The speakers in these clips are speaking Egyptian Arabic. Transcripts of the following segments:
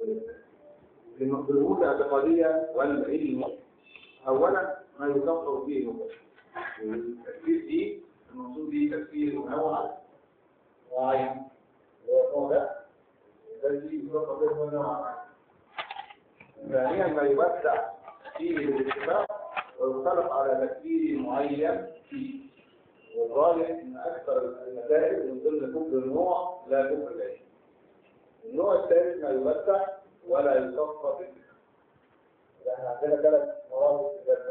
بالأمور الاعتقادية والعلم أولا ما يكفر فيه التفكير دي المقصود به تفكير منوع معين هو ده الذي يكفر به منوع ثانيا ما يوسع فيه بالاتفاق ويختلف على تفكير معين فيه والراجح ان اكثر المسائل من ضمن كفر النوع لا كفر العلم النوع الثالث ما يوسع ولا يصفى فكر احنا عندنا ثلاث مراتب في الجنه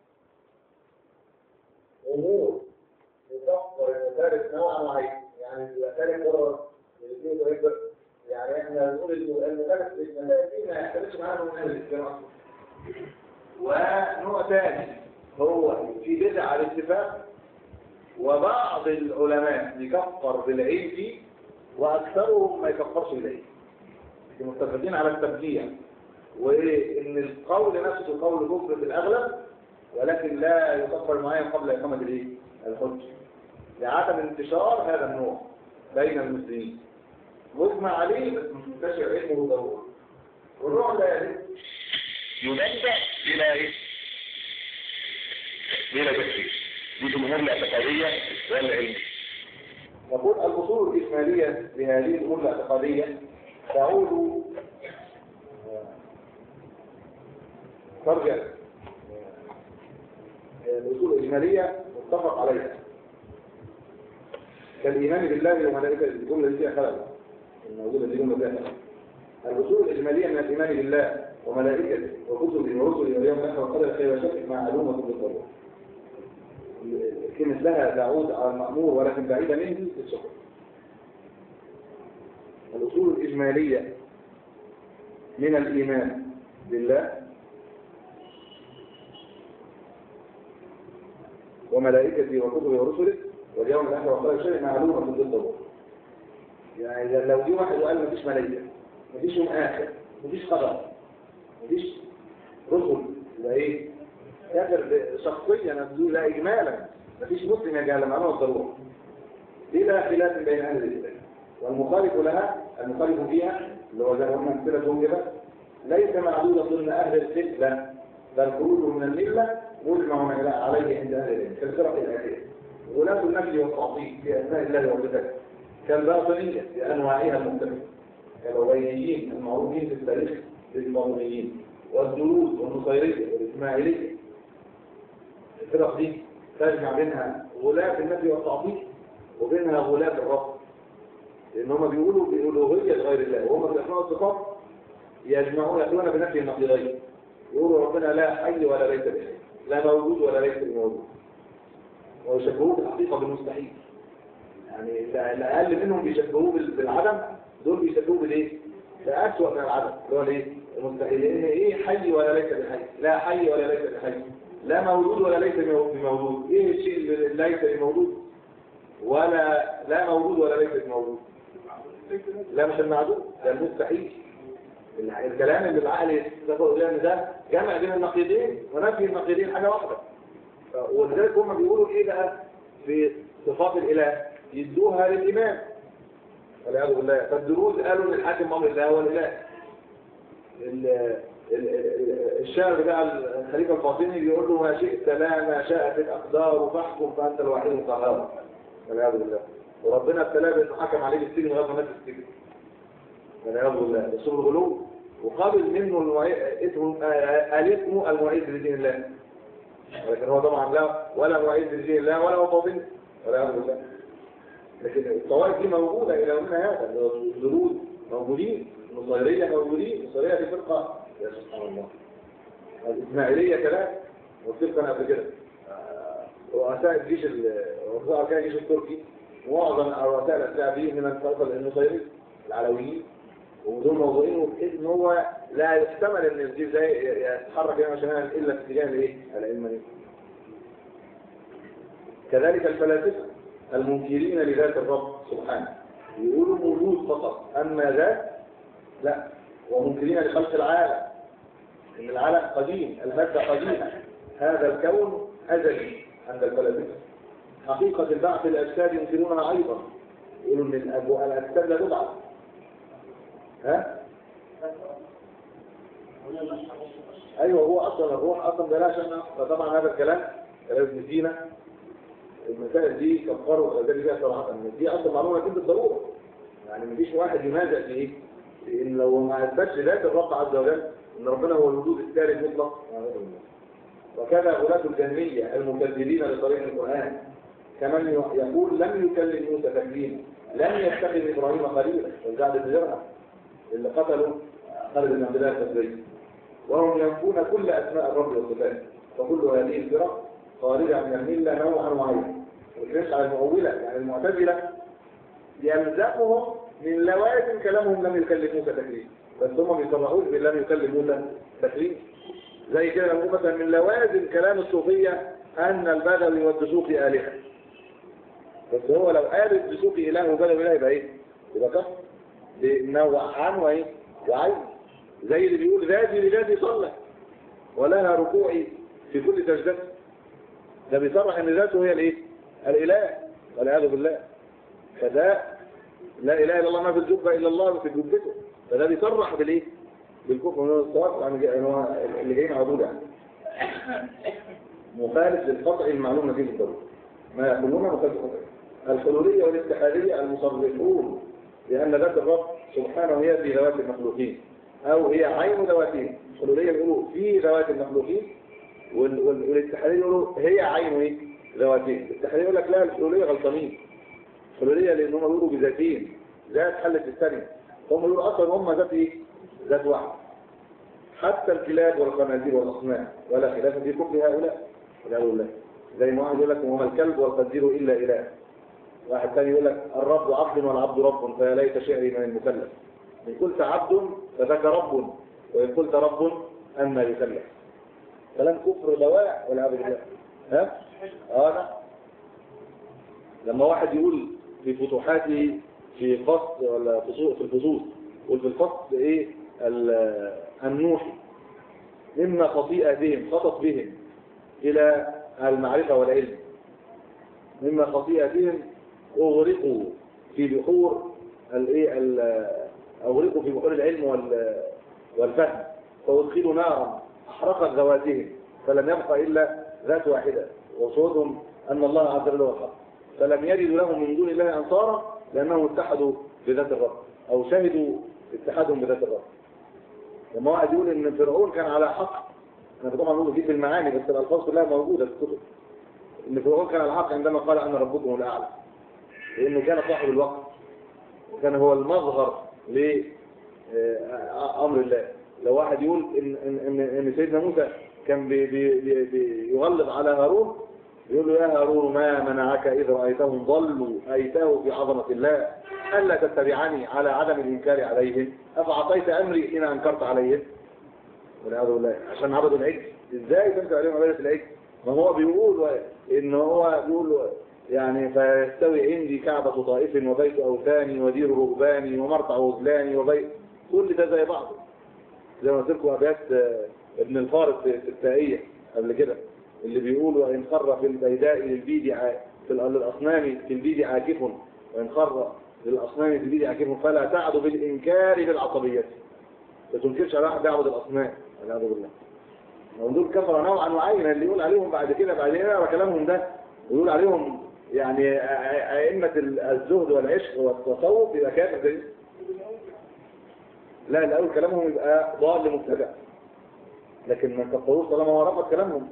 امور يكفر المسارك نوعا معين يعني المسارك بره الاثنين ويقدر يعني احنا نقول المسارك المسارك ما يحتاجش معانا من اهل الاسلام اصلا ونوع ثاني هو في بدع على الاتفاق وبعض العلماء يكفر بالعلم فيه واكثرهم ما يكفرش بالعلم متفقين على التبديع وان القول نفسه قول كفر في الاغلب ولكن لا يكفر معين قبل اقامه الايه الحجه لعدم انتشار هذا النوع بين المسلمين مجمع عليه بس مش منتشر علمه ضروره والنوع الثالث ينبه الى ايه؟ الى تكفير دي الامور الاعتقاديه والعلم نقول الاصول الاجماليه لهذه الامور الاعتقاديه تعود ترجع الأصول الإجمالية متفق عليها كالإيمان بالله وملائكته الجملة دي فيها خلل الموجودة دي جملة فيها خلل الأصول الإجمالية من الإيمان بالله وملائكته وكتبه ورسله واليوم الآخر وقدر خير وشر معلومة بالضرورة كلمة لها تعود على المأمور ولكن بعيدة منه في الشكر الأصول الإجمالية من الإيمان بالله وملائكته وكتبه ورسله واليوم الآخر وقال شيء معلومة ضد الضرورة يعني لو جه واحد وقال مفيش ملائكة مفيش يوم آخر مفيش قدر مفيش رسل يبقى إيه؟ كافر شخصيا نقول لا إجمالا مفيش مسلم يجعل معلومة الضرورة بلا خلاف بين أهل الإسلام والمخالف لها المخالف فيها اللي هو زي ما قلنا امثله كده ليس معدودا ضمن اهل القبله بل خروج من المله مجمع عليه عند اهل العلم كالفرق الاتيه غلاة النفي والتعطيل في اسماء الله وصفاته كالباطنيه بانواعها المختلفه كالوبينيين المعروفين في التاريخ بالباطنيين والدروز والنصيريه والاسماعيليه الفرق دي تجمع بينها غلاة النفي والتعطيل وبينها غلاة الرفض لان هم بيقولوا بألوهية غير الله وهم في الأسماء والصفات يجمعون يقولون بنفي النقيضين يقولوا ربنا لا حي ولا ليس بحي لا موجود ولا ليس بموجود ويشبهوه بالحقيقة بالمستحيل يعني الأقل منهم بيشبهوه بالعدم دول بيشبهوه بالايه؟ ده أسوأ من العدم اللي هو الايه؟ المستحيل لأن إيه حي ولا ليس بحي لا حي ولا ليس بحي لا موجود ولا ليس بموجود إيه الشيء اللي ليس بموجود ولا لا موجود ولا ليس بموجود لا مش المعدوم ده المستحيل الكلام اللي العقل يتفق ان ده جمع بين النقيضين ونفي النقيضين حاجه واحده ولذلك هم بيقولوا ايه بقى في صفات الاله يدوها للامام والعياذ بالله فالدروز قالوا ان الحاكم امر الله هو الاله الشاعر بتاع الخليفه الفاطمي بيقول له ما شئت لا ما شاءت الاقدار فاحكم فانت الوحيد القهار والعياذ بالله وربنا ابتلاه بانه حكم عليه بالسجن لغايه ما مات في السجن والعياذ بالله رسول الغلو وقابل منه المعيد اسمه الاسم المعيد لدين الله ولكن هو طبعا لا ولا معيد لدين الله ولا هو فاضل والعياذ بالله لكن الطوائف دي موجوده الى يومنا هذا الدروز موجودين النصيريه موجودين النصيريه دي فرقه يا سبحان الله الاسماعيليه كذلك وصلت انا قبل كده رؤساء الجيش رؤساء الجيش التركي معظم الرؤساء الاسلاميين من الفرقه النصيريه العلويين ودول موضوعين بحيث ان هو لا يحتمل ان الجيش ده يتحرك يوم شمالا الا في اتجاه الايه؟ العلمانيه. كذلك الفلاسفه المنكرين لذات الرب سبحانه يقولوا موجود فقط اما ذات لا ومنكرين لخلق العالم ان العالم قديم الماده قديمه هذا الكون ازلي عند الفلاسفه حقيقه البعث الاجساد ينكرونها ايضا يقولوا ان الاجساد لا تبعث ها ايوه هو اصلا الروح اصلا ده لا شأن فطبعا هذا الكلام كلام ابن سينا المسائل دي كفروا ده فيها صراحه ان دي اصلا معلومه كده بالضروره يعني مفيش واحد ينازع في ايه؟ في ان لو ما اثبتش ذات الرب عز وجل ان ربنا هو الوجود الثالث المطلق وكذا غلاة الجهمية المكذبين لطريق القرآن كمن يقول لم يكلم موسى تكليما لم يتخذ ابراهيم خليلا والجعد بن جرعه اللي قتلوا خالد بن عبد الله التبري وهم ينفون كل اسماء الرب والصفات فكل هذه الفرق خارجه من المله نوعا وعينا والكلام على المؤوله يعني المعتزله يلزمهم من لوازم كلامهم لم يكلم موسى تكليما بس هم بيصرحوش باللم يكلم موسى تكليما زي كده لما مثلا من لوازم كلام الصوفيه ان البدوي والدسوقي الهه بس هو لو قال الدسوقي اله وبدوي اله يبقى ايه؟ يبقى كفر لانه عن وايه؟ وعين زي اللي بيقول ذاتي لذاتي صلى ولها ركوعي في كل سجدة ده بيصرح ان ذاته هي الايه؟ الاله والعياذ بالله فده لا اله الا الله ما في الجبه الا الله في جبته فده بيصرح بالايه؟ بالكفر من الصواب يعني هو اللي جايين على طول يعني مخالف للقطع المعلومه دي بالضروره ما يقولون مخالف القطع الحلوليه والاتحاديه المصرحون لان ذات الرب سبحانه هي في ذوات المخلوقين او هي عين ذواتهم الحلوليه بيقولوا في ذوات المخلوقين وال- وال- والاتحاديه يقولوا هي عين ايه ذواتهم الاتحاديه يقول لك لا الحلوليه غلطانين الحلوليه لان هم بيقولوا بذاتين ذات حلت الثانيه هم يقولوا اصلا هم ذات ايه ذات واحد حتى الكلاب والخنازير والاصنام ولا خلاف في كفر هؤلاء والعياذ بالله زي ما واحد يقول لك وما الكلب والخنزير الا اله واحد ثاني يقول لك الرب عبد والعبد رب فيا ليت شعري من المكلف إن قلت عبد فذاك رب وإن قلت رب أما يكلف كلام كفر دواء والعياذ بالله ها؟ اه لا لما واحد يقول في فتوحاته في فصل ولا فصول في الفصول يقول في الفصل ايه ال- النوحي مما خطيئتهم خطط بهم الى المعرفه والعلم مما خطيئتهم اغرقوا في بحور الايه ال- اغرقوا في بحور العلم وال- والفهم فادخلوا نارا احرقت ذواتهم فلم يبق الا ذات واحده وصوتهم ان الله عز وجل هو الحق فلم يجدوا لهم من دون الله انصارا لانهم اتحدوا بذات الرب او شهدوا اتحادهم بذات الرب لما واحد يقول ان فرعون كان على حق انا طبعا بقول دي بالمعاني بس الالفاظ كلها موجوده في الكتب ان فرعون كان على حق عندما قال انا ربكم الاعلى لانه كان صاحب الوقت وكان هو المظهر لامر الله لو واحد يقول ان ان ان, إن سيدنا موسى كان بي بي بي بيغلظ على هارون يقول له يا هارون ما منعك إذ رأيتهم ضلوا أيتاه في عظمة الله ألا تتبعني على عدم الإنكار عليهم أفعطيت أمري حين أنكرت عليهم والعياذ بالله عشان عبدوا العجل إزاي تنكر عليهم عبادة العجل ما هو بيقول إن هو بيقول يعني فيستوي عندي كعبة طائف وبيت أوثاني ودير رهباني ومرتع غزلاني وبيت كل ده زي بعضه زي ما قلت لكم أبيات آه، ابن الفارس في في التائية قبل كده اللي بيقول وإن خر في البيداء للبيد ع- في ال- للأصنام في البيد عاكف وإن خر للأصنام في البيد عاكف فلا تعد بالإنكار بالعصبية ما تنكرش على واحد يعبد الأصنام والعياذ بالله هم دول كفر نوعا وعينا اللي يقول عليهم بعد كده بعدين يقرا كلامهم ده ويقول عليهم يعني أ- أ- أئمة ال- الزهد والعشق والتصوف يبقى كافر زي لا الأول كلامهم يبقى ضال مبتدع لكن ما كفروش طالما هو رفض كلامهم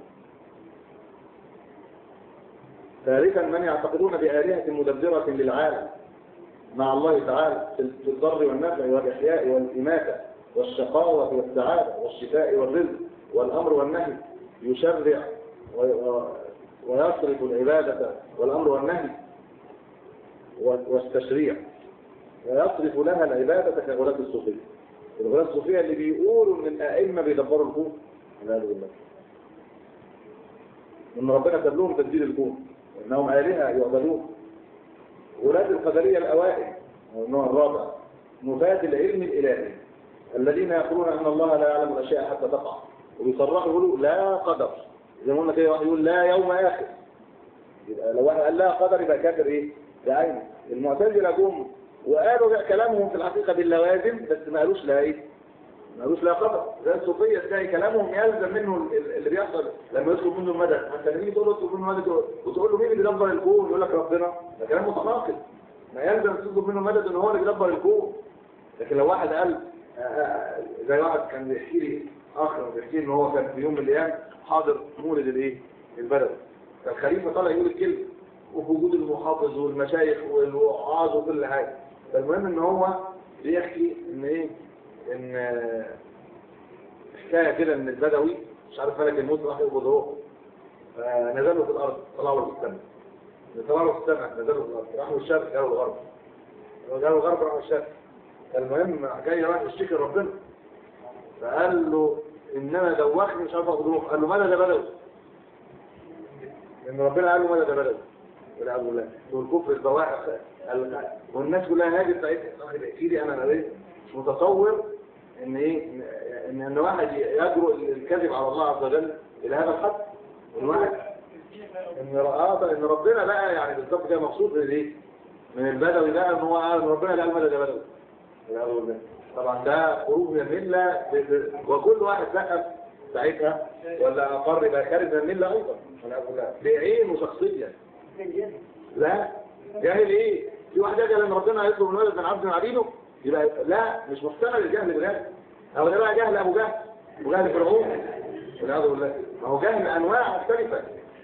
ثالثا من يعتقدون بآلهة مدبرة للعالم مع الله تعالى في الضر والنفع والإحياء والإماتة والشقاوة والسعادة والشفاء والرزق والأمر والنهي يشرع و- و- ويصرف العبادة والأمر والنهي و- والتشريع ويصرف لها العبادة كغلاة الصوفية الغلاة الصوفية اللي بيقولوا ان الأئمة بيدبروا الكون والعياذ بالله ان ربنا ساب لهم تدبير الكون وانهم آلهة يعبدون ولاد القدرية الأوائل أو النوع الرابع نفاة العلم الإلهي الذين يقولون أن الله لا يعلم الأشياء حتى تقع وبيصرحوا يقولوا لا قدر زي ما قلنا كده واحد يقول لا يوم آخر يبقى لو واحد قال لا قدر يبقى كافر إيه؟ بعين المعتزلة جم وقالوا كلامهم في الحقيقة باللوازم بس ما قالوش لا إيه؟ ملوش لا قدر زي الصوفيه تلاقي كلامهم يلزم منه ال- ال- اللي بيحصل لما يطلب منه المدد حتى لما تيجي تقول له اطلب منه المدد وتقول له مين اللي بيدبر الكون يقول لك ربنا ده كلام متناقض ما يلزم تطلب منه المدد ان هو اللي بيدبر الكون لكن لو واحد قال آه، آه، زي واحد كان بيحكي لي اخر بيحكي لي ان هو كان في يوم من الايام حاضر مولد الايه البلد فالخليفه طلع يقول الكلمه وفي وجود المحافظ والمشايخ والوعاظ وكل حاجه فالمهم ان هو بيحكي ان ايه ان آه، حكايه كده ان البدوي مش عارف ملك الموت راح يقبض هو فنزلوا في الارض طلعوا له في السماء طلعوا في السماء نزلوا في الارض راحوا الشرق جاوا الغرب جاوا الغرب راحوا الشرق المهم جاي راح يشتكي ربنا فقال له انما دوخني مش عارف اخد روح قال له ماذا ده بدوي ان ربنا قال له ماذا ده بدوي والعياذ بالله والكفر البواحث قال- والناس كلها هاجت ساعتها اخي بيحكي لي انا قريت مش متصور ان ايه إن- ان ان واحد يجرؤ الكذب على الله عز وجل الى هذا الحد ان واحد ان اه ان ربنا بقى يعني بالظبط كده مقصود من ايه من البدوي بقى ان هو قال ربنا اللي قال ماذا ده بدوي والعياذ بالله. طبعا ده خروج من المله ب- ب- وكل واحد سقف ساعتها ولا اقر يبقى خارج من المله ايضا والعياذ بالله بعينه شخصيا لا جاهل ايه في واحد يجهل ان ربنا هيطلب من ولد من عبد من عبيده يبقى لا مش محتمل الجهل بجهل او ده بقى جهل ابو جهل ابو جهل فرعون والعياذ بالله ما هو جهل انواع مختلفه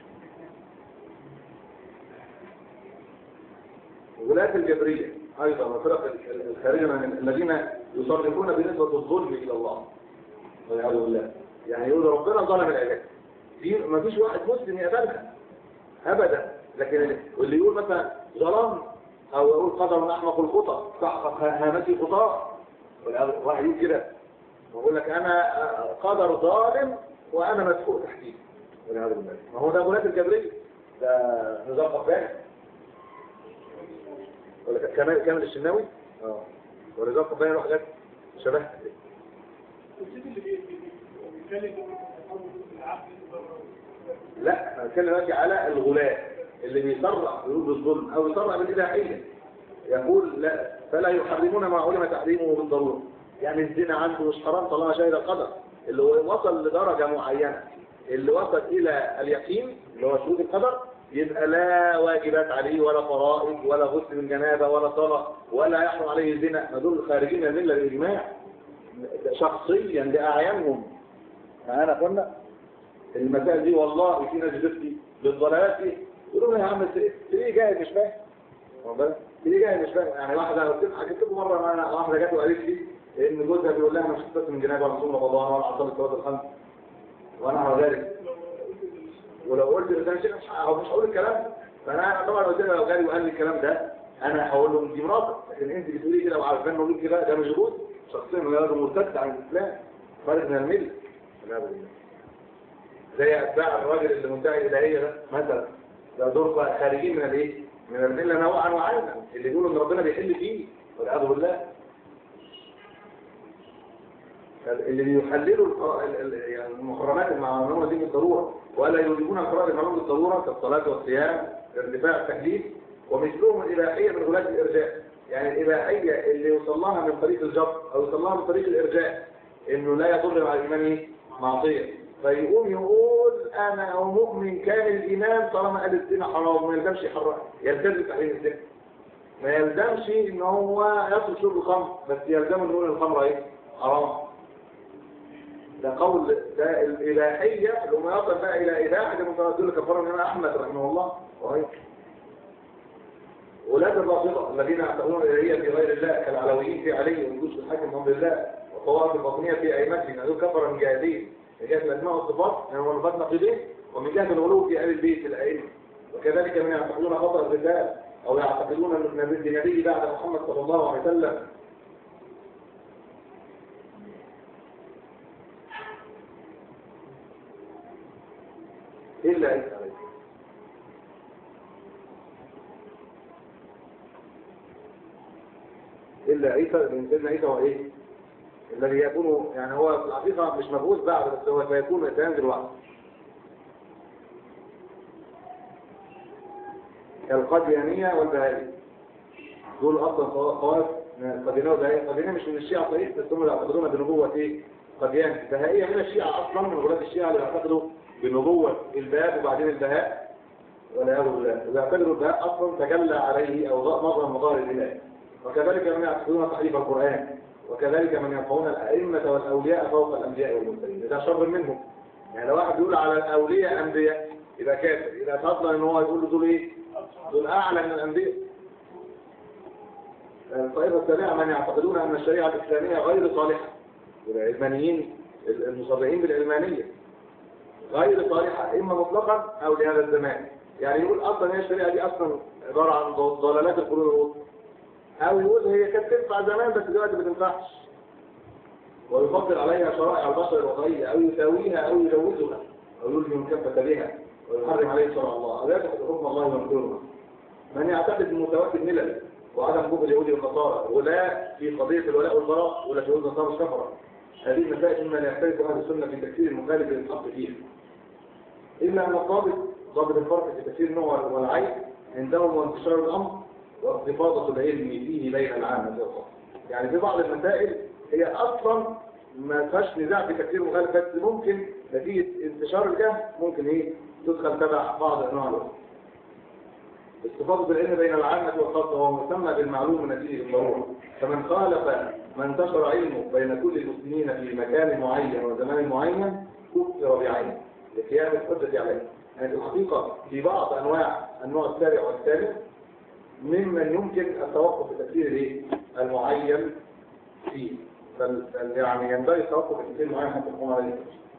ولاة الجبرية أيضا وفرق ال- الخارجة من الذين يصرفون بنسبة الظلم إلى الله والعياذ بالله يعني يقول ربنا ظلم العباد دي ما فيش واحد مسلم يقبلها أبدا لكن واللي يقول مثلا ظلم أو يقول قدر أحمق الخطأ تحقق هامتي خطأ والعياذ- واحد يقول كده ويقول لك أنا قدر ظالم وأنا مدفوع تحتيه والعياذ بالله ما هو ده ولاة الجبرية ده نظام قفاز ولا كمان كامل الشناوي اه ورزاق قباني له حاجات شبه لا انا بتكلم دلوقتي على الغلاة اللي بيصرح بيقول بالظلم او يصرح بالاباحيه يقول لا فلا يحرمون ما علم تحريمه بالضروره يعني الزنا عنده مش حرام طالما شهد القدر اللي هو وصل لدرجه معينه اللي وصل الى اليقين اللي هو شهود القدر يبقى لا واجبات عليه ولا فرائض ولا غسل من جنابه ولا صلاه ولا يحرم عليه الزنا ما دول خارجين من المله بالاجماع شخصيا لاعيانهم معانا قلنا المسائل دي والله في ناس بتفتي بالضلالات دي يقولوا لي يا عم تلاقيه جاهل مش فاهم واخد بالك؟ تلاقيه جاهل مش فاهم يعني واحده انا قلت حكيت لكم مره انا واحده جت وقالت لي ان جوزها بيقول لها انا مش هتصل من جنابه ولا صوم رمضان ولا عصام الصلاه الخمس وانا على ذلك ولو قلت لسان شيخ مش ه- مش هقول الكلام ده. فانا طبعا قلت لها لو جالي وقال لي الكلام ده انا هقول له دي مراتك لكن انت بتقولي كده وعارفين انه بيقول كده ده مش جوز شخصيا هو مرتد عن الاسلام خارج من المله لا بالله زي اتباع الراجل اللي منتهي الالهيه ده مثلا ده دول بقى خارجين من الايه؟ من المله نوعا وعينا اللي يقولوا ان ربنا بيحل فيه والعياذ بالله اللي بيحللوا الق- ال- ال- يعني المحرمات المعلومه دي بالضروره ولا يوجبون القرار المعلوم بالضروره كالصلاه والصيام ارتفاع التكليف ومثلهم الاباحيه من غلاة الارجاء يعني الاباحيه اللي يوصل لها من طريق الجبر او يوصل لها من طريق الارجاء انه لا يضر مع الايمان إيه؟ معصيه فيقوم يقول انا مؤمن كامل الايمان طالما قال الزنا حرام ما يلزمش يحرم يلتزم تحريم الزنا ما يلزمش ان هو يترك شرب الخمر بس يلزم انه يقول الخمر ايه حرام ده قول ده الإلهية اللي هم يصل بقى إلى إله ده متنزل كفر من أحمد رحمه الله وغيره ولاة الرافضة الذين يعتقدون الإلهية في غير الله كالعلويين في علي والجوش الحاكم من أمر الله والطوائف الباطنية في أئمتهم هذول كفر من جاهلين من جهة الأسماء والصفات يعني هم صفات نقيضين ومن جهة الغلو في أهل البيت الأئمة وكذلك من يعتقدون خطأ الرسالة أو يعتقدون أن النبي النبي بعد محمد صلى الله عليه وسلم إلا عيسى عليه السلام. إلا عيسى لأن سيدنا عيسى هو إيه؟ الذي يكون يعني هو في الحقيقة مش مبعوث بعد بس هو سيكون سينزل وحده كالقديانية والبهائية دول أصلا طوائف قديانة وبهائية قديانة مش من الشيعة صحيح بس هم يعتقدون بنبوة ايه قديان بهائية من الشيعة اصلا من غلاة الشيعة اللي يعتقدوا بنبوة الباب وبعدين البهاء والعياذ بالله ويعتبروا البهاء اصلا تجلى عليه او مظهر مظاهر الاله وكذلك من يعتقدون تحريف القرآن وكذلك من يرفعون الأئمة والأولياء فوق الأنبياء والمرسلين ده شر منهم يعني لو واحد بيقول على الأولياء أنبياء يبقى كافر إذا فضل إن هو يقول له دول إيه؟ دول أعلى من الأنبياء الطائفة السابعة من يعتقدون أن الشريعة الإسلامية غير صالحة والعلمانيين المصرحين بالعلمانية غير صالحة إما مطلقا أو لهذا الزمان يعني يقول أصلا هي الشريعة دي أصلا عبارة عن ضلالات القرون الوسطى أو يقول هي كانت تنفع زمان بس دلوقتي ما تنفعش ويفضل عليها شرائع البشر الوضعية أو يساويها أو يجوزها أو يلزم كفة بها ويحرم عليه شرع الله أو يجحد حكم الله وينكرها من يعتقد بمتواتر ملل وعدم قبول اليهود والنصارى ولا في قضية الولاء والبراء ولا شهود النصارى مش كفرة هذه المسائل مما لا يختلف أهل السنة في تكفير المخالف للحق فيها إلا أن الضابط ضابط الفرق في تكفير النوع والعين عندهم وانتشار الأمر وانتفاضة العلم فيه بين العامة والخاصة يعني في بعض المسائل هي أصلا ما فيهاش نزاع في تكفير المخالف بس ممكن نتيجة انتشار الجهل ممكن ايه تدخل تبع بعض أنواع الأخرى استفاضة العلم بين العامة والخاصة هو مسمى بالمعلوم نتيجة الضرورة فمن خالف ما انتشر علمه بين كل المسلمين في مكان معين وزمان معين كفر بعينه لقيام الحجة عليه يعني الحقيقة في بعض أنواع النوع السابع والثالث ممن يمكن التوقف في تفسير الايه المعين فيه فال يعني ينبغي التوقف في تفسير المعين حتى يقوم عليه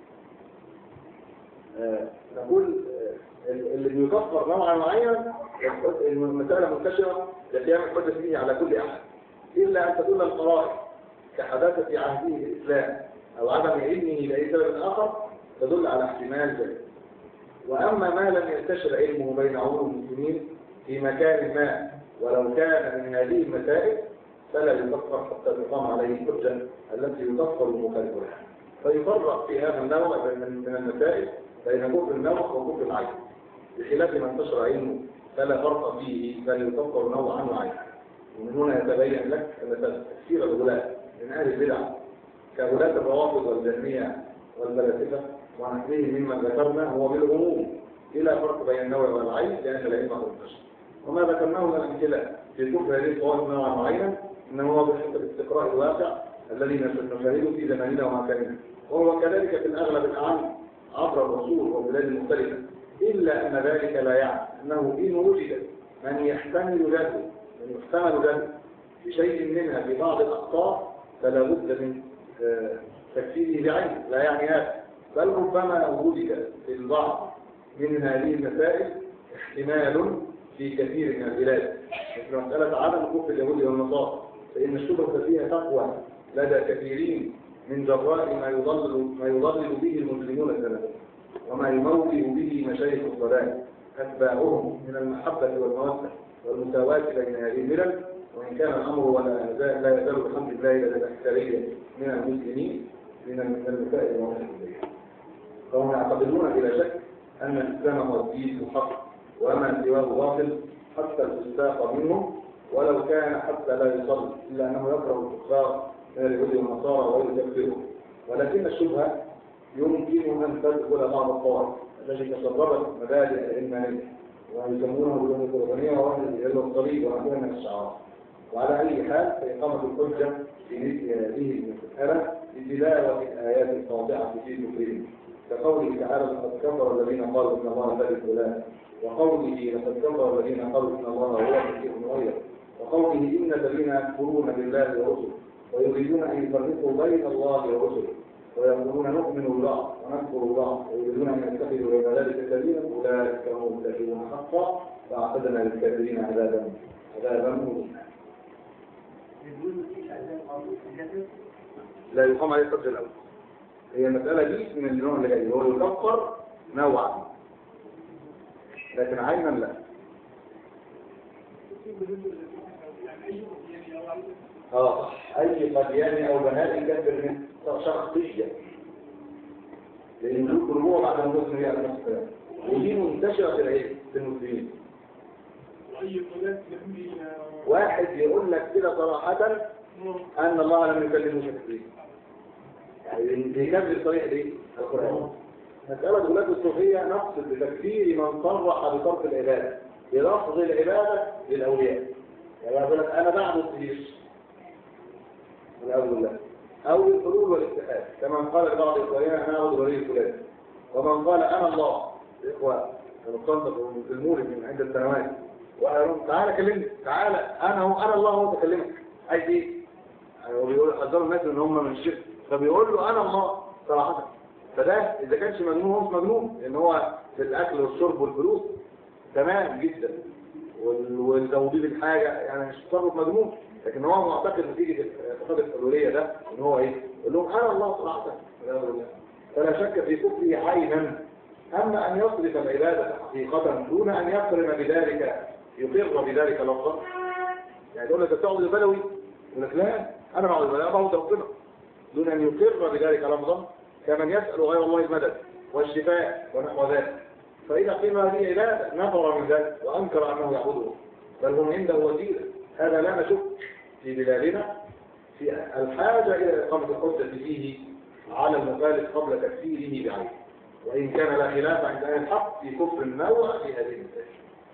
آه نقول آه اللي بيكفر نوعا معين المسألة منتشرة لقيام الحجة فيه على كل أحد إلا أن تدل القرائن كحداثة عهده الإسلام أو عدم علمه لأي سبب آخر تدل على احتمال ذلك وأما ما لم ينتشر علمه بين عموم المسلمين في مكان ما ولو كان من هذه المسائل فلا يكفر حتى تقام عليه الحجة التي يكفر المخالف لها فيفرق في هذا النوع من المسائل بين كفر النوع وكفر العين بخلاف ما انتشر علمه فلا فرق فيه بل يكفر نوعا وعين ومن هنا يتبين لك أن تكفير الغلاة من أهل البدع كغلاة الروافض والجهمية والفلاسفة ونحوه مما ذكرنا هو بالعموم إلى فرق بين النوع والعين لأن العلم هو البشر وما ذكرناه من الأمثلة في كفر هذه الطوائف نوعا معينا إنه هو بحسب الاستقراء الواقع الذي نشاهده في زماننا ومكاننا وهو كذلك في الأغلب الأعم عبر الرسول والبلاد المختلفة إلا أن ذلك لا يعني أنه إن وجد من يحتمل له من يحتمل له بشيء منها في بعض الأخطاء فلا بد من تكفيره بعين لا يعني هذا بل ربما وجد في البعض من هذه المسائل احتمال في كثير من البلاد مثل مسألة عدم كفر اليهود والنصارى فإن الشبهة فيها تقوى لدى كثيرين من جراء ما يضلل ما يضلل به المسلمون السلام وما يموه به مشايخ الضلال أتباعهم من المحبة والمودة والمساواة بين هذه الملل وإن كان الأمر ولا يزال لا يزال بحمد الله إلى الأكثرية من المسلمين من من المسائل والمسائل فهم يعتقدون بلا شك أن الإسلام هو الدين الحق وما سواه باطل حتى الفساق منه ولو كان حتى لا يصلي إلا أنه يكره الكفار من اليهود والنصارى ويكفرهم ولكن الشبهة يمكن أن تدخل بعض الطوائف التي تسببت مبادئ العلمانية ويسمونه باللغة القرآنية وأهل الصليب ونحوها من الشعار وعلى أي حال فإقامة الحجة في مثل هذه المسألة بتلاوة الآيات القاطعة في كفرهم كقوله تعالى لقد كفر الذين قالوا إن الله ثالث ثلاثة وقوله لقد كفر الذين قالوا إن الله هو المسيح غيره وقوله إن الذين يكفرون بالله ورسله ويريدون أن يفرقوا بين الله ورسله ويقولون نؤمن بالله ونكفر بالله ويريدون أن يتخذوا بين ذلك سبيلا أولئك هم الكافرون حقا وأعتدنا للكافرين عذابا عذابا مهينا لا يقام عليه الحج الأول هي المسألة دي من النوع اللي جاي هو يكفر نوعا لكن عينا لا اه اي قديان او بنات يكفر من شخصية لان ملوك الروح بعد ما نصر على نفس الكلام ودي منتشرة في العلم في المسلمين واي قناه يهوديه واحد يقول لك كده صراحة أن الله لم يكلمه تكليم يعني بيكذب الصريح دي القرآن مسألة غلاة الصوفية نقصد بتكفير من صرح بصرف العبادة بلفظ العبادة للأولياء يعني يقول لك أنا بعبد إبليس والعياذ بالله أو الحلول والاتحاد كما قال بعض إخواننا أنا أعبد ولي فلان ومن قال أنا الله الإخوان كانوا صندق في المولد من عدة سنوات وقالوا تعالى كلمني تعالى أنا هو أنا الله هو بكلمك عايز إيه؟ يعني هو بيقول حذروا الناس إن هم من الشرك فبيقول له أنا الله صراحة فده إذا كانش مجنون هو مش مجنون لأن هو في الأكل والشرب والفلوس تمام جدا وال- والتوضيب الحاجة يعني مش تصرف مجنون لكن هو معتقد نتيجة اعتقاد الحلولية ده ان هو ايه يقول لهم انا الله صراحة والعياذ بالله. فلا شك في كفره عينا اما ان يصرف العبادة حقيقة دون ان يقرن بذلك يقر بذلك لفظا يعني يقول لك بتعبد البلوي يقول لك لا انا بعبد البلوي انا بعبد ربنا دون ان يقر بذلك لفظا كمن يسأل غير الله المدد والشفاء ونحو ذلك فإذا قيل هذه عبادة نفر من ذلك وأنكر أنه يعبده بل هم عنده وسيلة هذا لا نشك في بلادنا في الحاجة إلى إقامة الحجة فيه على المخالف قبل تكفيره بعينه وإن كان لا خلاف عند أهل الحق في كفر النوع في هذه المسائل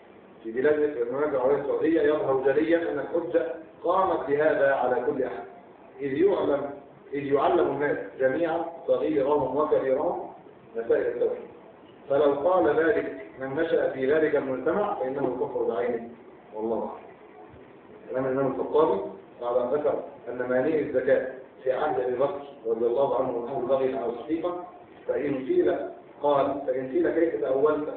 في بلاد مثل المملكة العربية السعودية يظهر جليا أن الحجة قامت بهذا على كل أحد إذ يعلم إذ يعلم الناس جميعا صغيرهم وكبيرهم مسائل التوحيد فلو قال ذلك من نشأ في ذلك المجتمع فإنه الكفر بعينه والله أعلم كلام الإمام الخطابي بعد أن ذكر أن مانع الزكاة في عهد أبي بكر رضي الله عنه من أهل بغي على الحقيقة فإن قيل قال فإن قيل كيف تأولت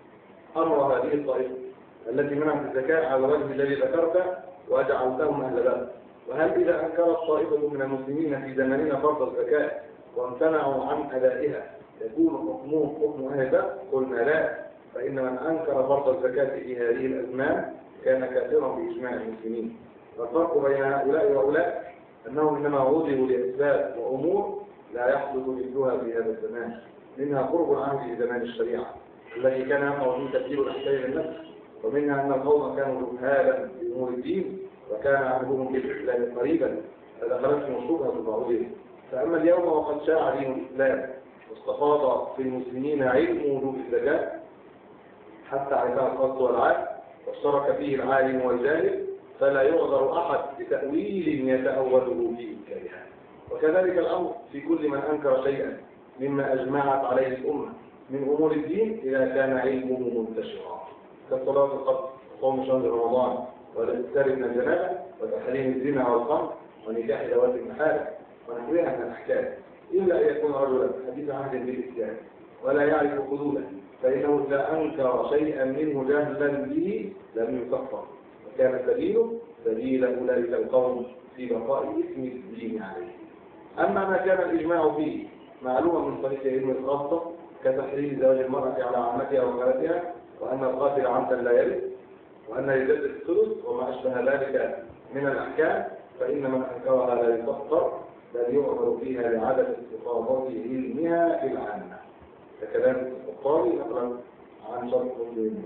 أمر هذه الطائفة التي منعت الزكاة على الوجه الذي ذكرت وجعلتهم أهل بلد وهل إذا أنكرت طائفة من المسلمين في زماننا فرض الزكاة وامتنعوا عن أدائها يكون حكمهم حكم أهل بلد قلنا لا فإن من أنكر فرض الزكاة في هذه الأزمان كان كافرا بإجماع المسلمين فالفرق بين هؤلاء وهؤلاء أنهم إنما عوضوا لأسباب وأمور لا يحدث مثلها في هذا الزمان منها قرب العهد في زمان الشريعة التي كان يقع فيه تبديل الأحكام للنفس ومنها أن القوم كانوا جهالا في أمور الدين وكان عهدهم بالإسلام قريبا فدخلتهم الشبهة في بعضهم فأما اليوم وقد شاع دين الإسلام واستفاض في المسلمين علم وجوب الزكاة حتى عرفها الخاص والعام واشترك فيه العالم والجاهل فلا يعذر أحد بتأويل يتأوله في إنكارها وكذلك الأمر في كل من أنكر شيئا مما أجمعت عليه الأمة من أمور الدين إذا كان علمه منتشرا كالصلاة القبر وصوم شهر رمضان والاستار من الجنابة وتحريم الزنا والخمر ونكاح ذوات المحارم ونحوها من الأحكام إلا أن يكون رجلا حديث عهد بالإسلام ولا يعرف حدوده فإنه إذا أنكر شيئا منه جهلا به لم يكفر وكان سبيله سبيل أولئك القوم في بقاء اسم الدين عليه أما ما كان الإجماع فيه معلومة من طريق علم الخاصة كتحريم زواج المرأة على عمتها وخالتها وأن القاتل عمدا لا يرث وأن يجدد الثلث وما أشبه ذلك من الأحكام فإن من أنكرها لا يكفر بل يعمر فيها لعدم استفاضة علمها في العامة ككلام الخطابي نقرا عن شرط مسلم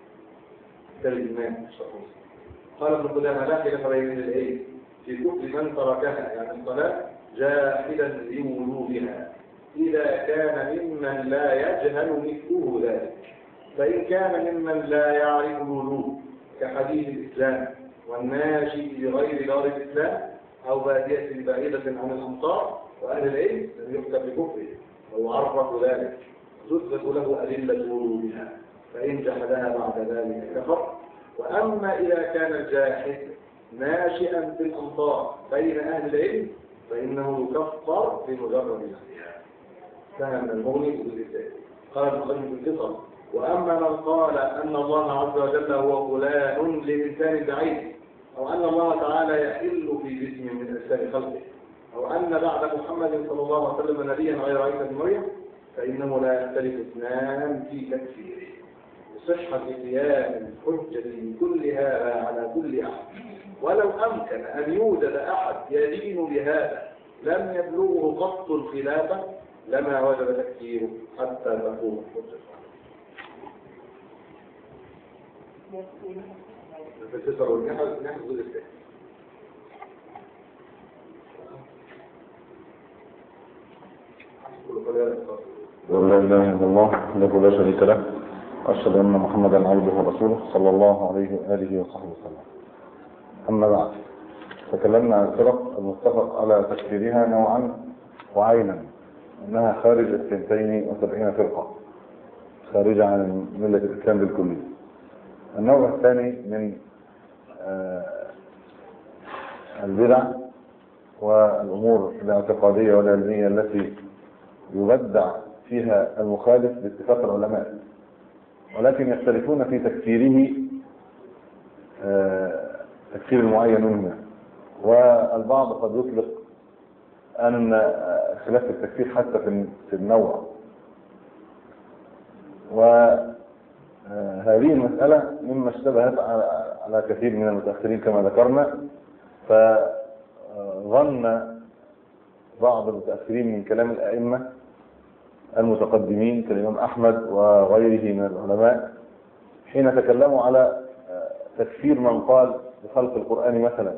كالإمام الشرط قال ابن قدامة لا خلاف بين العلم في كفر من تركها يعني الصلاة جاحدا لوجوبها إذا كان ممن لا يجهل مثله ذلك فإن كان ممن لا يعرف الوجوب كحديث الإسلام والناشي بغير دار الإسلام أو بادية بعيدة عن الأمطار وأهل العلم لم يكتب بكفره وهو عرف ذلك تثبت له أدلة وجودها فإن جحدها بعد ذلك كفر وأما إذا كان الجاحد ناشئا في الأمطار بين أهل العلم فإنه يكفر بمجرد نفسها فهم المغني بالذات قال ابن القيم في القصص وأما من قال أن الله عز وجل هو فلان لإنسان بعيد أو أن الله تعالى يحل في جسم من أجسام خلقه أو أن بعد محمد صلى الله عليه وسلم نبيا غير عيسى بن مريم فإنه لا يختلف اثنان في تكفيره بصحة قيام الحجة من كل هذا على كل أحد ولو أمكن أن يوجد أحد يدين بهذا لم يبلغه قط الخلافة لما وجب تكفيره حتى تكون حجة في الفطر والنحو نحو الجزء الثاني كل قول يا رب. لا اله الا الله وحده لا شريك له واشهد ان محمدا عبده ورسوله صلى الله عليه واله وصحبه وسلم اما بعد تكلمنا عن الفرق المتفق على تكفيرها نوعا وعينا انها خارج الثنتين وسبعين فرقه خارجه عن مله الاسلام بالكليه النوع الثاني من آه، البدع والامور الاعتقاديه والعلميه التي يبدع فيها المخالف باتفاق العلماء ولكن يختلفون في تكفيره آه، تكفير المعين منهما والبعض قد يطلق أن آه، خلاف التكفير حتى في في النوع وهذه المسألة مما اشتبهت على على كثير من المتأخرين كما ذكرنا فظن بعض المتأخرين من كلام الأئمة المتقدمين كالإمام أحمد وغيره من العلماء حين تكلموا على تكفير من قال بخلق القرآن مثلا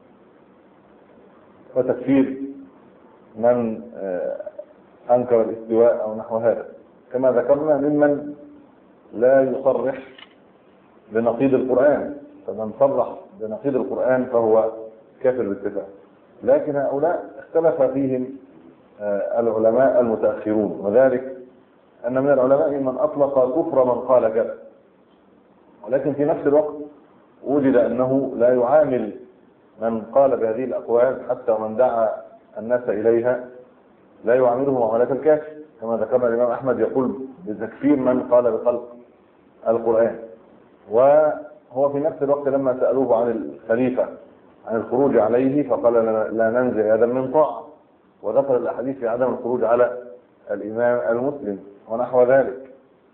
وتكفير من أنكر الاستواء أو نحو هذا كما ذكرنا ممن لا يصرح بنقيض القرآن فمن صرح بنقيض القرآن فهو كافر باتفاق لكن هؤلاء اختلف فيهم العلماء المتأخرون وذلك أن من العلماء من أطلق كفر من قال كذا ولكن في نفس الوقت وجد أنه لا يعامل من قال بهذه الأقوال حتى ومن دعا الناس إليها لا يعامله معاملة الكافر كما ذكرنا الإمام أحمد يقول بتكفير من قال بخلق القرآن وهو في نفس الوقت لما سألوه عن الخليفة عن الخروج عليه فقال لا ننزل هذا من طاعة وذكر الاحاديث في عدم الخروج على الامام المسلم ونحو ذلك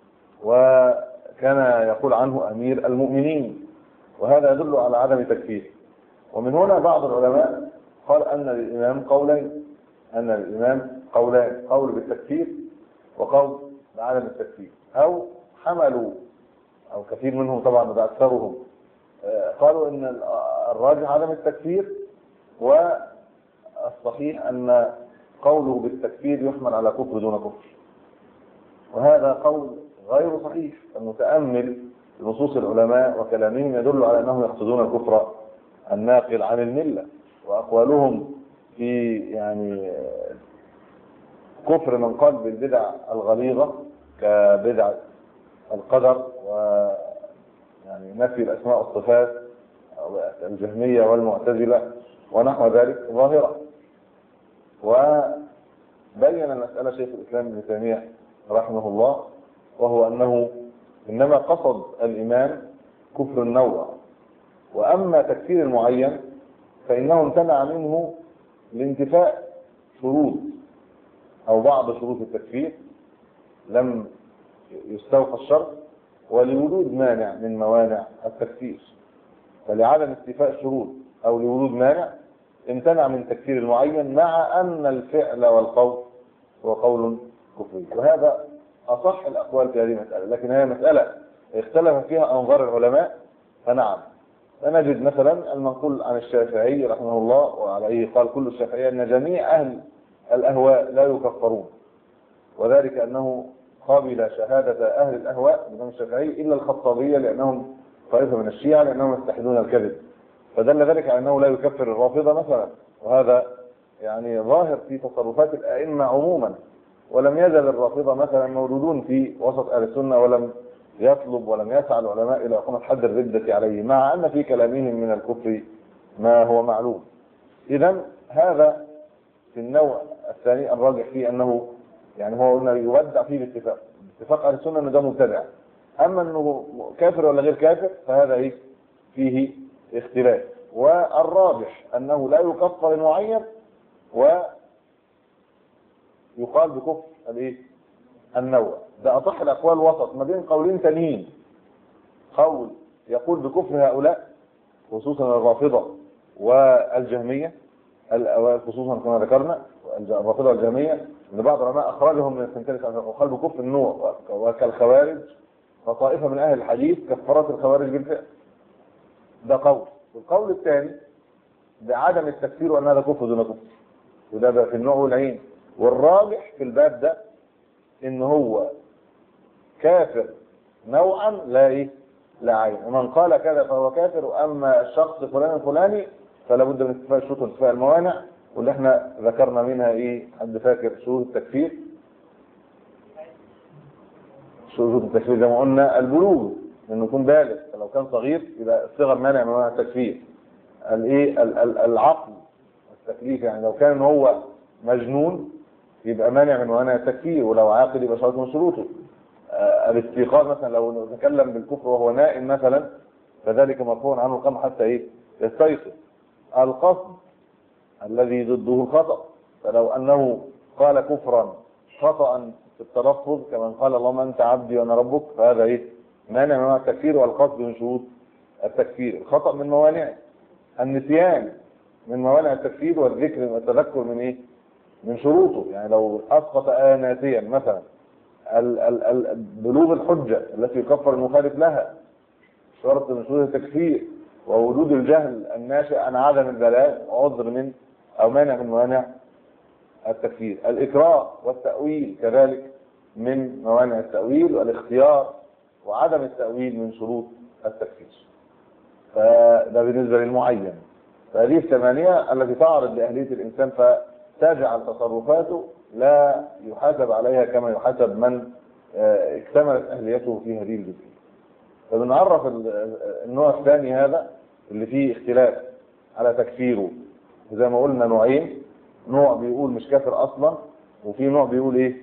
وكان يقول عنه امير المؤمنين وهذا يدل على عدم تكفيره ومن هنا بعض العلماء قال ان الامام قولين ان الامام قولان قول بالتكفير وقول بعدم التكفير او حملوا او كثير منهم طبعا ده اكثرهم قالوا ان الراجح عدم التكفير و الصحيح أن قوله بالتكفير يحمل على كفر دون كفر وهذا قول غير صحيح المتأمل نصوص العلماء وكلامهم يدل على أنهم يقصدون الكفر الناقل عن الملة وأقوالهم في يعني كفر من قال بالبدع الغليظة كبدع القدر و يعني نفي الأسماء والصفات الجهمية والمعتزلة ونحو ذلك ظاهرة وبين المسألة شيخ الإسلام ابن تيمية رحمه الله وهو أنه إنما قصد الإمام كفر النوع وأما تكفير المعين فإنه امتنع منه لانتفاء شروط أو بعض شروط التكفير لم يستوفى الشرط ولوجود مانع من موانع التكفير فلعدم استيفاء الشروط أو لوجود مانع امتنع من تكفير المعين مع أن الفعل والقول هو قول كفري وهذا أصح الأقوال في هذه المسألة لكن هي مسألة اختلف فيها أنظار العلماء فنعم فنجد مثلا المنقول عن الشافعي رحمه الله وعليه قال كل الشافعية أن جميع أهل الأهواء لا يكفرون وذلك أنه قابل شهادة أهل الأهواء الإمام الشافعي إلا الخطابية لأنهم طائفة من الشيعة لأنهم يستحدون الكذب فدل ذلك على أنه لا يكفر الرافضة مثلا وهذا يعني ظاهر في تصرفات الأئمة عموما ولم يزل الرافضة مثلا موجودون في وسط أهل السنة ولم يطلب ولم يسعى العلماء إلى إقامة حد الردة عليه مع أن في كلامهم من الكفر ما هو معلوم إذا هذا في النوع الثاني الراجح فيه أنه يعني هو قلنا يودع فيه باتفاق باتفاق أهل السنة أنه ده مبتدع أما أنه كافر ولا غير كافر فهذا إيه فيه اختلاف والراجح أنه لا يكفر المعين ويقال بكفر الايه النوع ده أصح الأقوال وسط ما بين قولين تانيين قول يقول بكفر هؤلاء خصوصا الرافضة والجهمية خصوصا كما ذكرنا الرافضة والجهمية ان بعض العلماء اخرجهم من الثنتين وقال بكفر النوع وكالخوارج فطائفة من اهل الحديث كفرت الخوارج بالفعل ده قول والقول الثاني بعدم التكفير وان هذا كفر دون كفر وده بقى في النوع والعين والراجح في الباب ده ان هو كافر نوعا لا ايه لا عين ومن قال كذا فهو كافر واما الشخص فلان الفلاني فلا بد من اتفاق الشروط وانتفاء الموانع واللي احنا ذكرنا منها ايه حد فاكر شروط التكفير شروط التكفير زي ما قلنا البلوغ انه يكون بالغ فلو كان صغير يبقى الصغر مانع من موانع التكفير الايه ال- ال- العقل التكليف يعني لو كان هو مجنون يبقى مانع من موانع التكفير ولو عاقل يبقى شرط من شروطه آه، الاستيقاظ مثلا لو تكلم بالكفر وهو نائم مثلا فذلك مرفوع عنه القمع حتى ايه يستيقظ القصد الذي ضده الخطأ فلو انه قال كفرا خطأ في التلفظ كما قال اللهم انت عبدي وانا ربك فهذا ايه مانع من موانع التكفير والقصد من شروط التكفير الخطأ من موانعه النسيان من موانع التكفير والذكر والتذكر من ايه من شروطه يعني لو اسقط آناتيا مثلا ال- ال- ال- بلوغ الحجة التي يكفر المخالف لها شرط من شروط التكفير ووجود الجهل الناشئ عن عدم البلاغ عذر من او مانع من موانع التكفير الاكراه والتأويل كذلك من موانع التأويل والاختيار وعدم التأويل من شروط التكفير فده بالنسبة للمعين فهذه الثمانية التي تعرض لأهلية الإنسان فتجعل تصرفاته لا يحاسب عليها كما يحاسب من آه، اكتملت أهليته في هذه الجزئية فبنعرف ال- النوع الثاني هذا اللي فيه اختلاف على تكفيره وزي ما قلنا نوعين نوع بيقول مش كافر أصلا وفي نوع بيقول إيه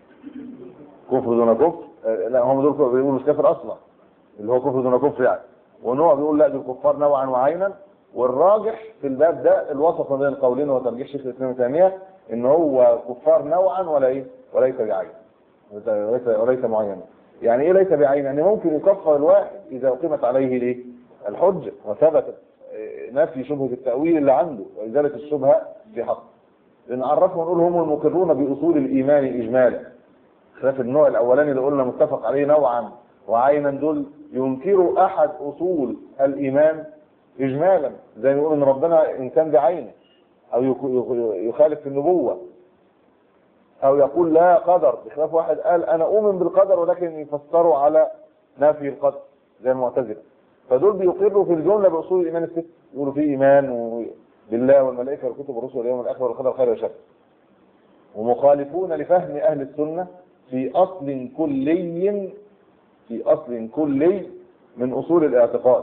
كفر دون كفر آه، لا هم دول بيقولوا مش كافر أصلا اللي هو كفر دون كفر يعني ونوع بيقول لا دول كفار نوعا وعينا والراجح في الباب ده الوسط ما بين القولين وترجيح شيخ الاسلام ابن تيميه ان هو كفار نوعا ولا ايه وليس بعين وليس وليس معينا يعني ايه ليس بعين يعني ممكن يكفر الواحد اذا اقيمت عليه ليه الحجه وثبتت آه، نفي شبهه التاويل اللي عنده وازاله الشبهه في حق نعرفهم ونقول هم المقرون باصول الايمان اجمالا خلاف النوع الاولاني اللي قلنا متفق عليه نوعا وعينا دول ينكروا احد اصول الايمان اجمالا زي ما يقول ان ربنا انسان بعينه او يك- يك- يخالف في النبوه او يقول لا قدر بخلاف واحد قال انا اؤمن بالقدر ولكن يفسروا على نفي القدر زي المعتزله فدول بيقروا في الجمله باصول الايمان الست يقولوا في ايمان و- بالله والملائكه والكتب والرسل واليوم الاخر والقدر خير وشر ومخالفون لفهم اهل السنه في اصل كلي في اصل كلي من اصول الاعتقاد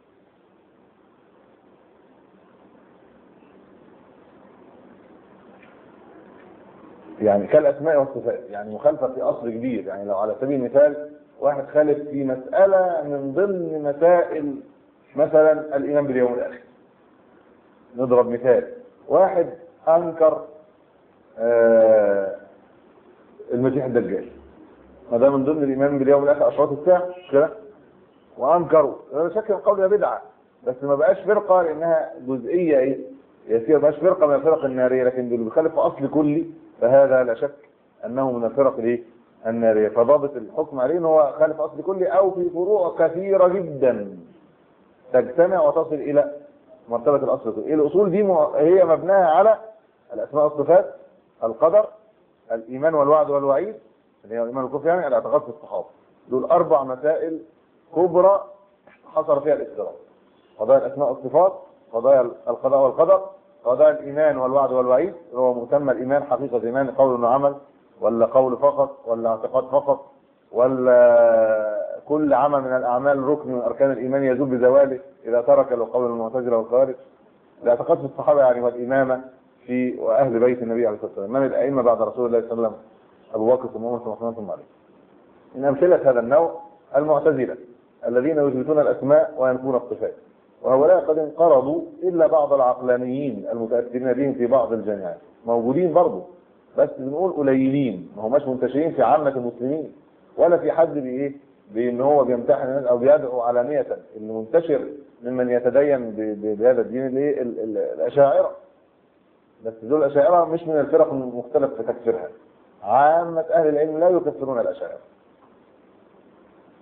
يعني كالاسماء والصفات يعني مخالفه في اصل كبير يعني لو على سبيل المثال واحد خالف في مساله من ضمن مسائل مثلا الايمان باليوم الاخر نضرب مثال واحد انكر آه المسيح الدجال ما ده من ضمن الايمان باليوم الاخر اشراط الساعه مش كده وانكروا هذا شكل القول ده بدعه بس ما بقاش فرقه لانها جزئيه ايه يسير ما بقاش فرقه من الفرق الناريه لكن اللي بيخالف في اصل كلي فهذا لا شك انه من الفرق الايه الناريه فضابط الحكم عليه ان هو خالف اصل كلي او في فروع كثيره جدا تجتمع وتصل الى مرتبه الاصل الكلي الاصول دي مع- هي مبناها على الاسماء والصفات القدر الايمان والوعد والوعيد اللي هو الايمان والكفر يعني الاعتقاد في الصحابه دول اربع مسائل كبرى حصل فيها الاختلاف قضايا الاسماء والصفات قضايا القضاء والقدر قضايا الايمان والوعد والوعيد اللي هو مسمى الايمان حقيقه الايمان قول وعمل ولا قول فقط ولا اعتقاد فقط ولا كل عمل من الاعمال ركن من اركان الايمان يزول بزواله اذا ترك له قول المعتزله والخوارج الاعتقاد في الصحابه يعني والامامه في واهل بيت النبي عليه الصلاه والسلام من الائمه بعد رسول الله صلى الله عليه وسلم ابو بكر ثم عمر ثم عثمان ثم علي من امثله هذا النوع المعتزله الذين يثبتون الاسماء وينفون الصفات وهؤلاء قد انقرضوا الا بعض العقلانيين المتاثرين بهم في بعض الجامعات موجودين برضه بس بنقول قليلين ما هماش منتشرين في عامه المسلمين ولا في حد بايه بان هو بيمتحن الناس او بيدعو علانيه اللي منتشر ممن يتدين ب- ب- بهذا الدين الايه ال- ال- الاشاعره بس دول الاشاعره مش من الفرق المختلف في تكفيرها عامه اهل العلم لا يكفرون الاشاعره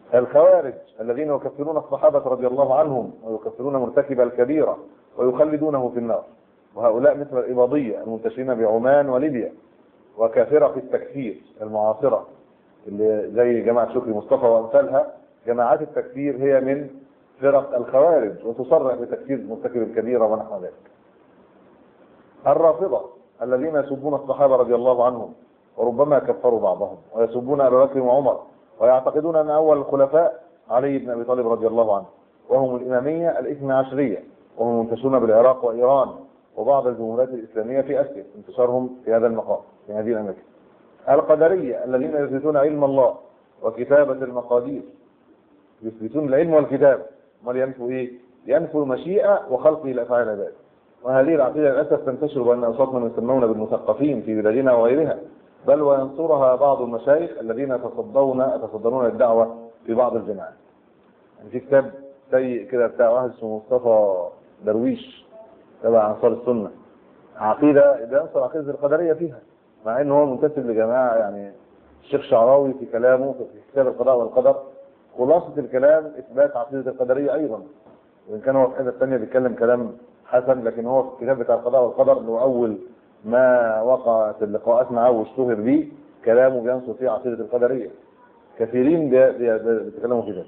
الخوارج الذين يكفرون الصحابة رضي الله عنهم ويكفرون مرتكب الكبيرة ويخلدونه في النار وهؤلاء مثل الإباضية المنتشرين بعمان وليبيا وكافرة في التكفير المعاصرة اللي زي جماعة شكري مصطفى وأمثالها جماعات التكفير هي من فرق الخوارج وتصرح بتكفير مرتكب الكبيرة ونحو ذلك الرافضة الذين يسبون الصحابة رضي الله عنهم وربما كفروا بعضهم ويسبون أبا بكر وعمر ويعتقدون أن أول الخلفاء علي بن أبي طالب رضي الله عنه وهم الإمامية الاثنى عشرية وهم منتشرون بالعراق وإيران وبعض الجمهوريات الإسلامية في آسيا انتشارهم في هذا المقام في هذه الأماكن القدرية الذين يثبتون علم الله وكتابة المقادير يثبتون العلم والكتابة امال ينفوا ايه؟ ينفوا المشيئة وخلقه لأفعال العباد وهذه العقيدة للأسف تنتشر بين أوساط من يسمون بالمثقفين في بلادنا وغيرها بل وينصرها بعض المشايخ الذين يتصدون يتصدرون الدعوة في بعض الجماعات يعني في كتاب سيء كده بتاع واحد اسمه مصطفى درويش تبع أنصار السنة عقيدة بينصر عقيدة القدرية فيها مع ان هو منتسب لجماعة يعني الشيخ شعراوي في كلامه في كتاب القضاء والقدر خلاصة الكلام إثبات عقيدة القدرية أيضا وإن كان هو في حتة ثانية بيتكلم كلام حسن لكن هو في الكتاب بتاع القضاء والقدر اللي هو أول ما وقعت اللقاءات معه واشتهر به كلامه بينصر فيه عقيدة القدرية كثيرين بي- بي- بيتكلموا في ذلك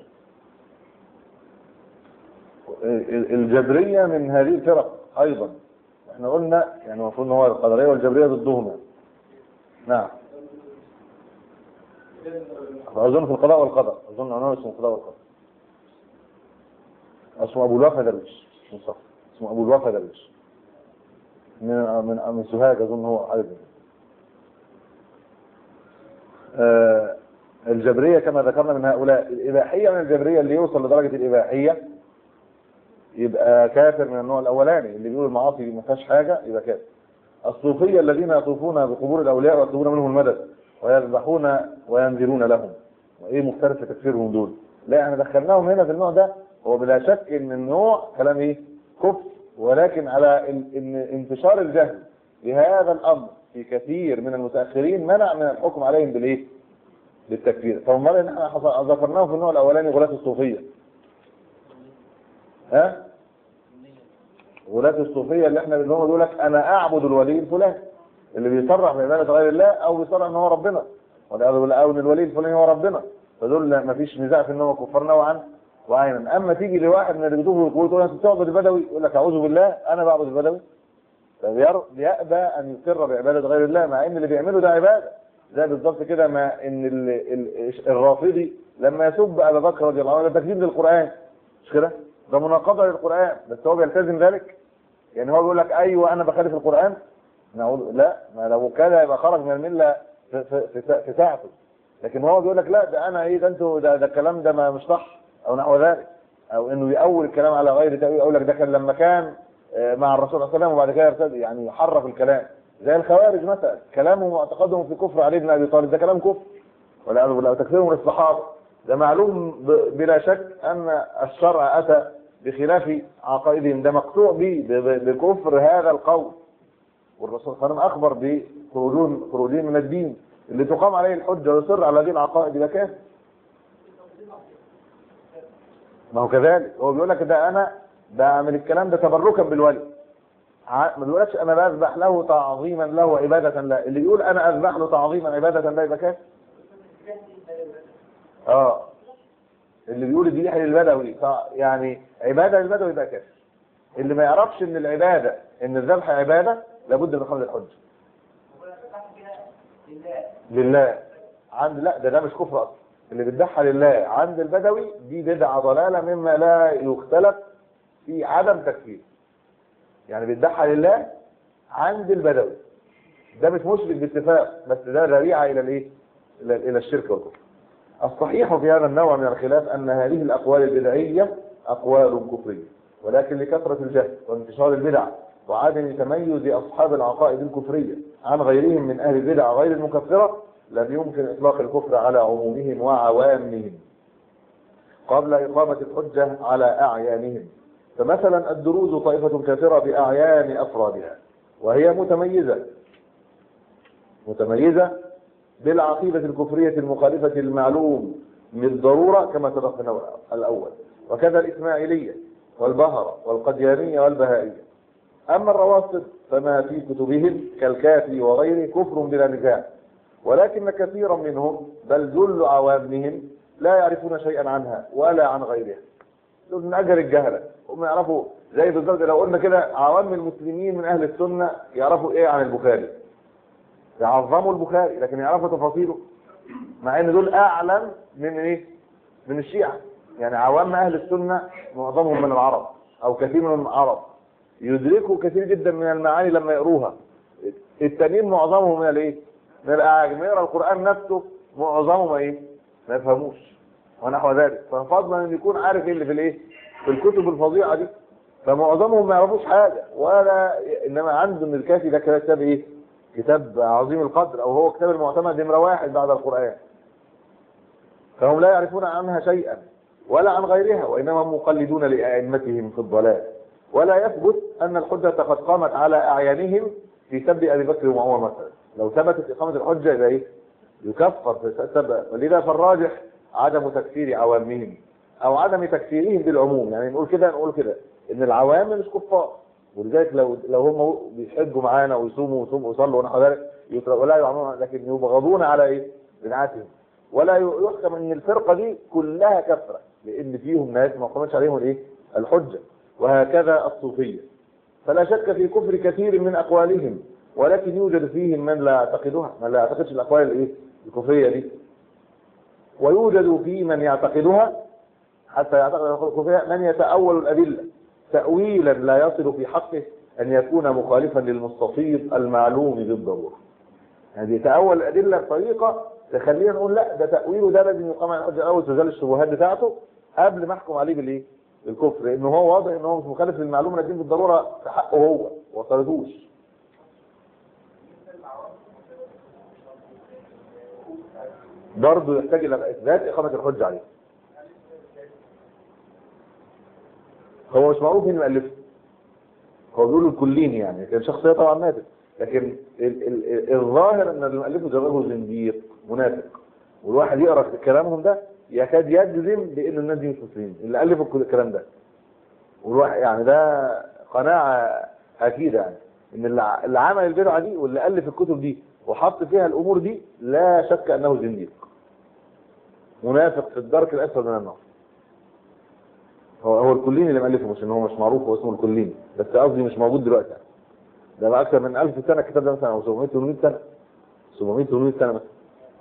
الجبرية من هذه الفرق أيضا احنا قلنا يعني المفروض ان هو القدرية والجبرية ضدهما نعم أظن في القضاء والقدر أظن عنوان اسمه القضاء والقدر اسمه أبو الوفا درويش مش مصطفى اسمه أبو الوفا درويش من من من سوهاج أظن هو حاجة زي كده. آه، الجبرية كما ذكرنا من هؤلاء الإباحية من الجبرية اللي يوصل لدرجة الإباحية يبقى كافر من النوع الأولاني اللي بيقول المعاصي ما فيهاش حاجة يبقى كافر الصوفية الذين يطوفون بقبور الأولياء ويطلبون منهم المدد ويذبحون وينذرون لهم وإيه مختلف في تكفيرهم دول لا احنا دخلناهم هنا في النوع ده هو بلا شك ان النوع كلام ايه كفر ولكن على ان إن انتشار الجهل بهذا الامر في كثير من المتاخرين منع من الحكم عليهم بالايه بالتكفير فامال ان احنا حص- ذكرناهم في النوع الاولاني غلاة الصوفيه ها غلاة الصوفيه اللي احنا اللي هم بيقول لك انا اعبد الولي الفلاني اللي بيصرح بعباده غير الله او بيصرح ان هو ربنا والعياذ بالله او ان الولي الفلاني هو ربنا فدول ما فيش نزاع في ان هم كفار نوعا وعينا اما تيجي لواحد من اللي بيدوه ويقول تقول انت بتعبد البدوي يقول لك اعوذ بالله انا بعبد البدوي فبير- بيأبى ان يقر بعباده غير الله مع ان اللي بيعمله ده عباده زي بالظبط كده ما ان ال- ال- الرافضي لما يسب ابا بكر رضي الله عنه ده تكذيب للقران مش كده؟ ده مناقضه للقران بس هو بيلتزم ذلك يعني هو بيقول لك ايوه انا بخالف القران نعوذ لا ما لو كده يبقى خرج من المله في, في, في, في ساعته لكن هو بيقول لك لا ده انا ايه ده انتوا ده, ده الكلام ده ما مش صح او نحو ذلك او انه يأول الكلام على غير تأويل يقول لك ده كان لما كان آه، مع الرسول صلى الله عليه وسلم وبعد كده يرتد يعني يحرف الكلام زي الخوارج مثلا كلامهم واعتقادهم في كفر علي بن ابي طالب ده كلام كفر والعياذ بالله وتكفيرهم للصحابه ده معلوم ب- بلا شك ان الشرع اتى بخلاف عقائدهم ده مقطوع به ب- ب- بكفر هذا القول والرسول صلى الله عليه وسلم اخبر بخروجهم خروجهم من الدين اللي تقام عليه الحجه ويصر على هذه العقائد ده كافر ما هو كذلك هو بيقول لك ده انا بعمل الكلام ده تبركا بالولي ع- ما بيقولكش انا بذبح له تعظيما له وعباده له اللي يقول انا اذبح له تعظيما عباده له يبقى كافر اه اللي بيقول الذبيحه للبدوي ف- يعني عباده للبدوي يبقى كافر اللي ما يعرفش ان العباده ان الذبح عباده لابد من قبل الحجه لله عند لا ده ده مش كفر اصلا اللي بيذبحها لله عند البدوي دي بدعه ضلاله مما لا يختلف في عدم تكفير يعني بيذبحها لله عند البدوي ده مش مشرك باتفاق بس ده ذريعه الى الايه الى الى الشرك والكفر الصحيح في هذا النوع من الخلاف ان هذه الاقوال البدعيه اقوال كفريه ولكن لكثره الجهل وانتشار البدع وعدم تميز اصحاب العقائد الكفريه عن غيرهم من اهل البدع غير المكفره لم يمكن اطلاق الكفر على عمومهم وعوامهم قبل اقامه الحجه على اعيانهم فمثلا الدروز طائفه كافره باعيان افرادها وهي متميزه متميزه بالعقيدة الكفرية المخالفة المعلوم بالضرورة كما سبق في النوع الأول وكذا الإسماعيلية والبهرة والقديانية والبهائية أما الروافض فما في كتبهم كالكافي وغيره كفر بلا نزاع ولكن كثيرا منهم بل جل عوامهم لا يعرفون شيئا عنها ولا عن غيرها دول من أجل الجهلة هم يعرفوا زي بالظبط لو قلنا كده عوام المسلمين من أهل السنة يعرفوا إيه عن البخاري يعظموا البخاري لكن يعرفوا تفاصيله مع ان دول اعلم من ايه من الشيعة يعني عوام اهل السنة معظمهم من العرب او كثير من العرب يدركوا كثير جدا من المعاني لما يقروها التانيين معظمهم من الايه من الاعاجم يقرا القران نفسه معظمهم ايه ما يفهموش ونحو ذلك ففضلا ان يكون عارف ايه اللي في الايه في الكتب الفظيعه دي فمعظمهم ما يعرفوش حاجه ولا انما عندهم الكافي ده كتاب ايه كتاب عظيم القدر او هو كتاب المعتمد نمره واحد بعد القران فهم لا يعرفون عنها شيئا ولا عن غيرها وانما هم مقلدون لائمتهم في الضلال ولا يثبت ان الحجه قد قامت على اعيانهم في سب ابي بكر وعمر مثلا لو ثبتت اقامه الحجه يبقى ايه يكفر في سب ولذا فالراجح عدم تكفير عوامهم او عدم تكفيرهم بالعموم يعني نقول كده نقول كده ان العوام مش كفار ولذلك لو لو هم بيحجوا معانا ويصوموا ويصوموا ويصلوا ونحو ذلك يتر- ولا يعملون لكن يبغضون على ايه؟ بدعاتهم ولا يحكم ان الفرقه دي كلها كفره لان فيهم ناس ما قامتش عليهم الايه؟ الحجه وهكذا الصوفيه فلا شك في كفر كثير من اقوالهم ولكن يوجد فيهم من لا يعتقدها من لا يعتقدش الاقوال الايه؟ الكفريه دي ويوجد في من يعتقدها حتى يعتقد الكفريه من يتاول الادله تأويلا لا يصل في حقه أن يكون مخالفا للمستفيض المعلوم بالضرورة يعني يتأول الأدلة بطريقة تخلينا نقول لا ده تأويله ده لازم يقام على الحجة الأول تزال الشبهات بتاعته قبل ما أحكم عليه بالإيه؟ بالكفر لأن هو واضح إن هو مش مخالف للمعلومة الدين بالضرورة في حقه هو ما وصلتوش برضه يحتاج إلى إثبات إقامة الحجة عليه هو مش معروف مين مؤلفه هو بيقول الكلين يعني كان شخصيه طبعا ماتت لكن ال ال ال الظاهر ان اللي مؤلفه جربه زنديق منافق والواحد يقرا كلامهم ده يكاد يجزم بان الناس دي مش مسلمين اللي الفوا كل الكلام ده والواحد يعني ده قناعه اكيده يعني ان اللي اللي عمل البدعه دي واللي الف الكتب دي وحط فيها الامور دي لا شك انه زنديق منافق في الدرك الاسفل من النار هو هو الكليني اللي مؤلفه مش ان هو مش معروف هو اسمه الكليني بس قصدي مش موجود دلوقتي يعني. ده بقى اكثر من 1000 سنه الكتاب ده مثلا او 700 800 سنه 700 800 سنه مثلا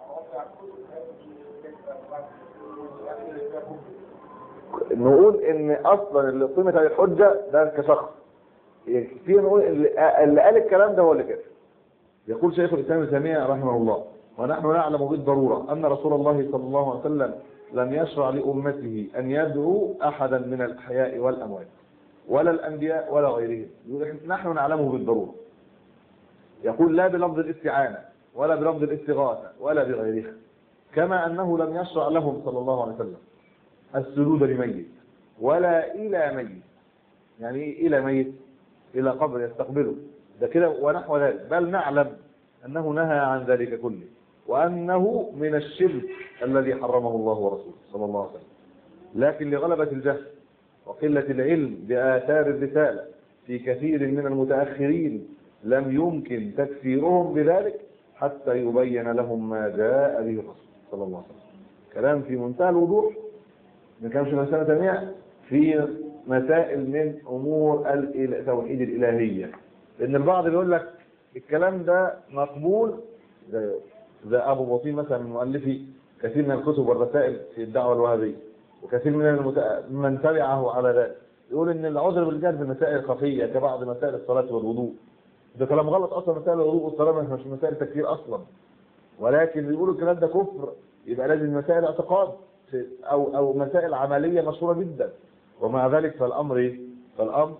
نقول ان اصلا اللي قيمت عليه الحجه ده كشخص يكفي نقول اللي اللي قال الكلام ده هو اللي كافر يقول شيخ الاسلام ابن تيميه رحمه الله ونحن نعلم بالضروره ان رسول الله صلى الله عليه وسلم لم يشرع لأمته أن يدعو أحدا من الأحياء والأموات ولا الأنبياء ولا غيرهم يقول نحن نعلمه بالضرورة يقول لا بلفظ الاستعانة ولا بلفظ الاستغاثة ولا بغيرها كما أنه لم يشرع لهم صلى الله عليه وسلم السجود لميت ولا إلى ميت يعني إيه إلى ميت إلى قبر يستقبله ده كده ونحو ذلك بل نعلم أنه نهى عن ذلك كله وأنه من الشرك الذي حرمه الله ورسوله صلى الله عليه وسلم لكن لغلبة الجهل وقلة العلم بآثار الرسالة في كثير من المتأخرين لم يمكن تكفيرهم بذلك حتى يبين لهم ما جاء به الرسول صلى الله عليه وسلم كلام في منتهى الوضوح من كام شهر سنة تانية في مسائل من أمور الإل- توحيد الإلهية لأن البعض بيقول لك الكلام ده مقبول زي زي ابو بطين مثلا من مؤلفي كثير من الكتب والرسائل في الدعوه الوهابيه وكثير من المت... من تبعه على ذلك يقول ان العذر بالجهل في المسائل الخفيه كبعض مسائل الصلاه والوضوء ده كلام غلط اصلا مسائل الوضوء والصلاه مش مسائل تكفير اصلا ولكن بيقولوا الكلام ده كفر يبقى لازم مسائل اعتقاد في- او او مسائل عمليه مشهوره جدا ومع ذلك فالامر ايه؟ فالامر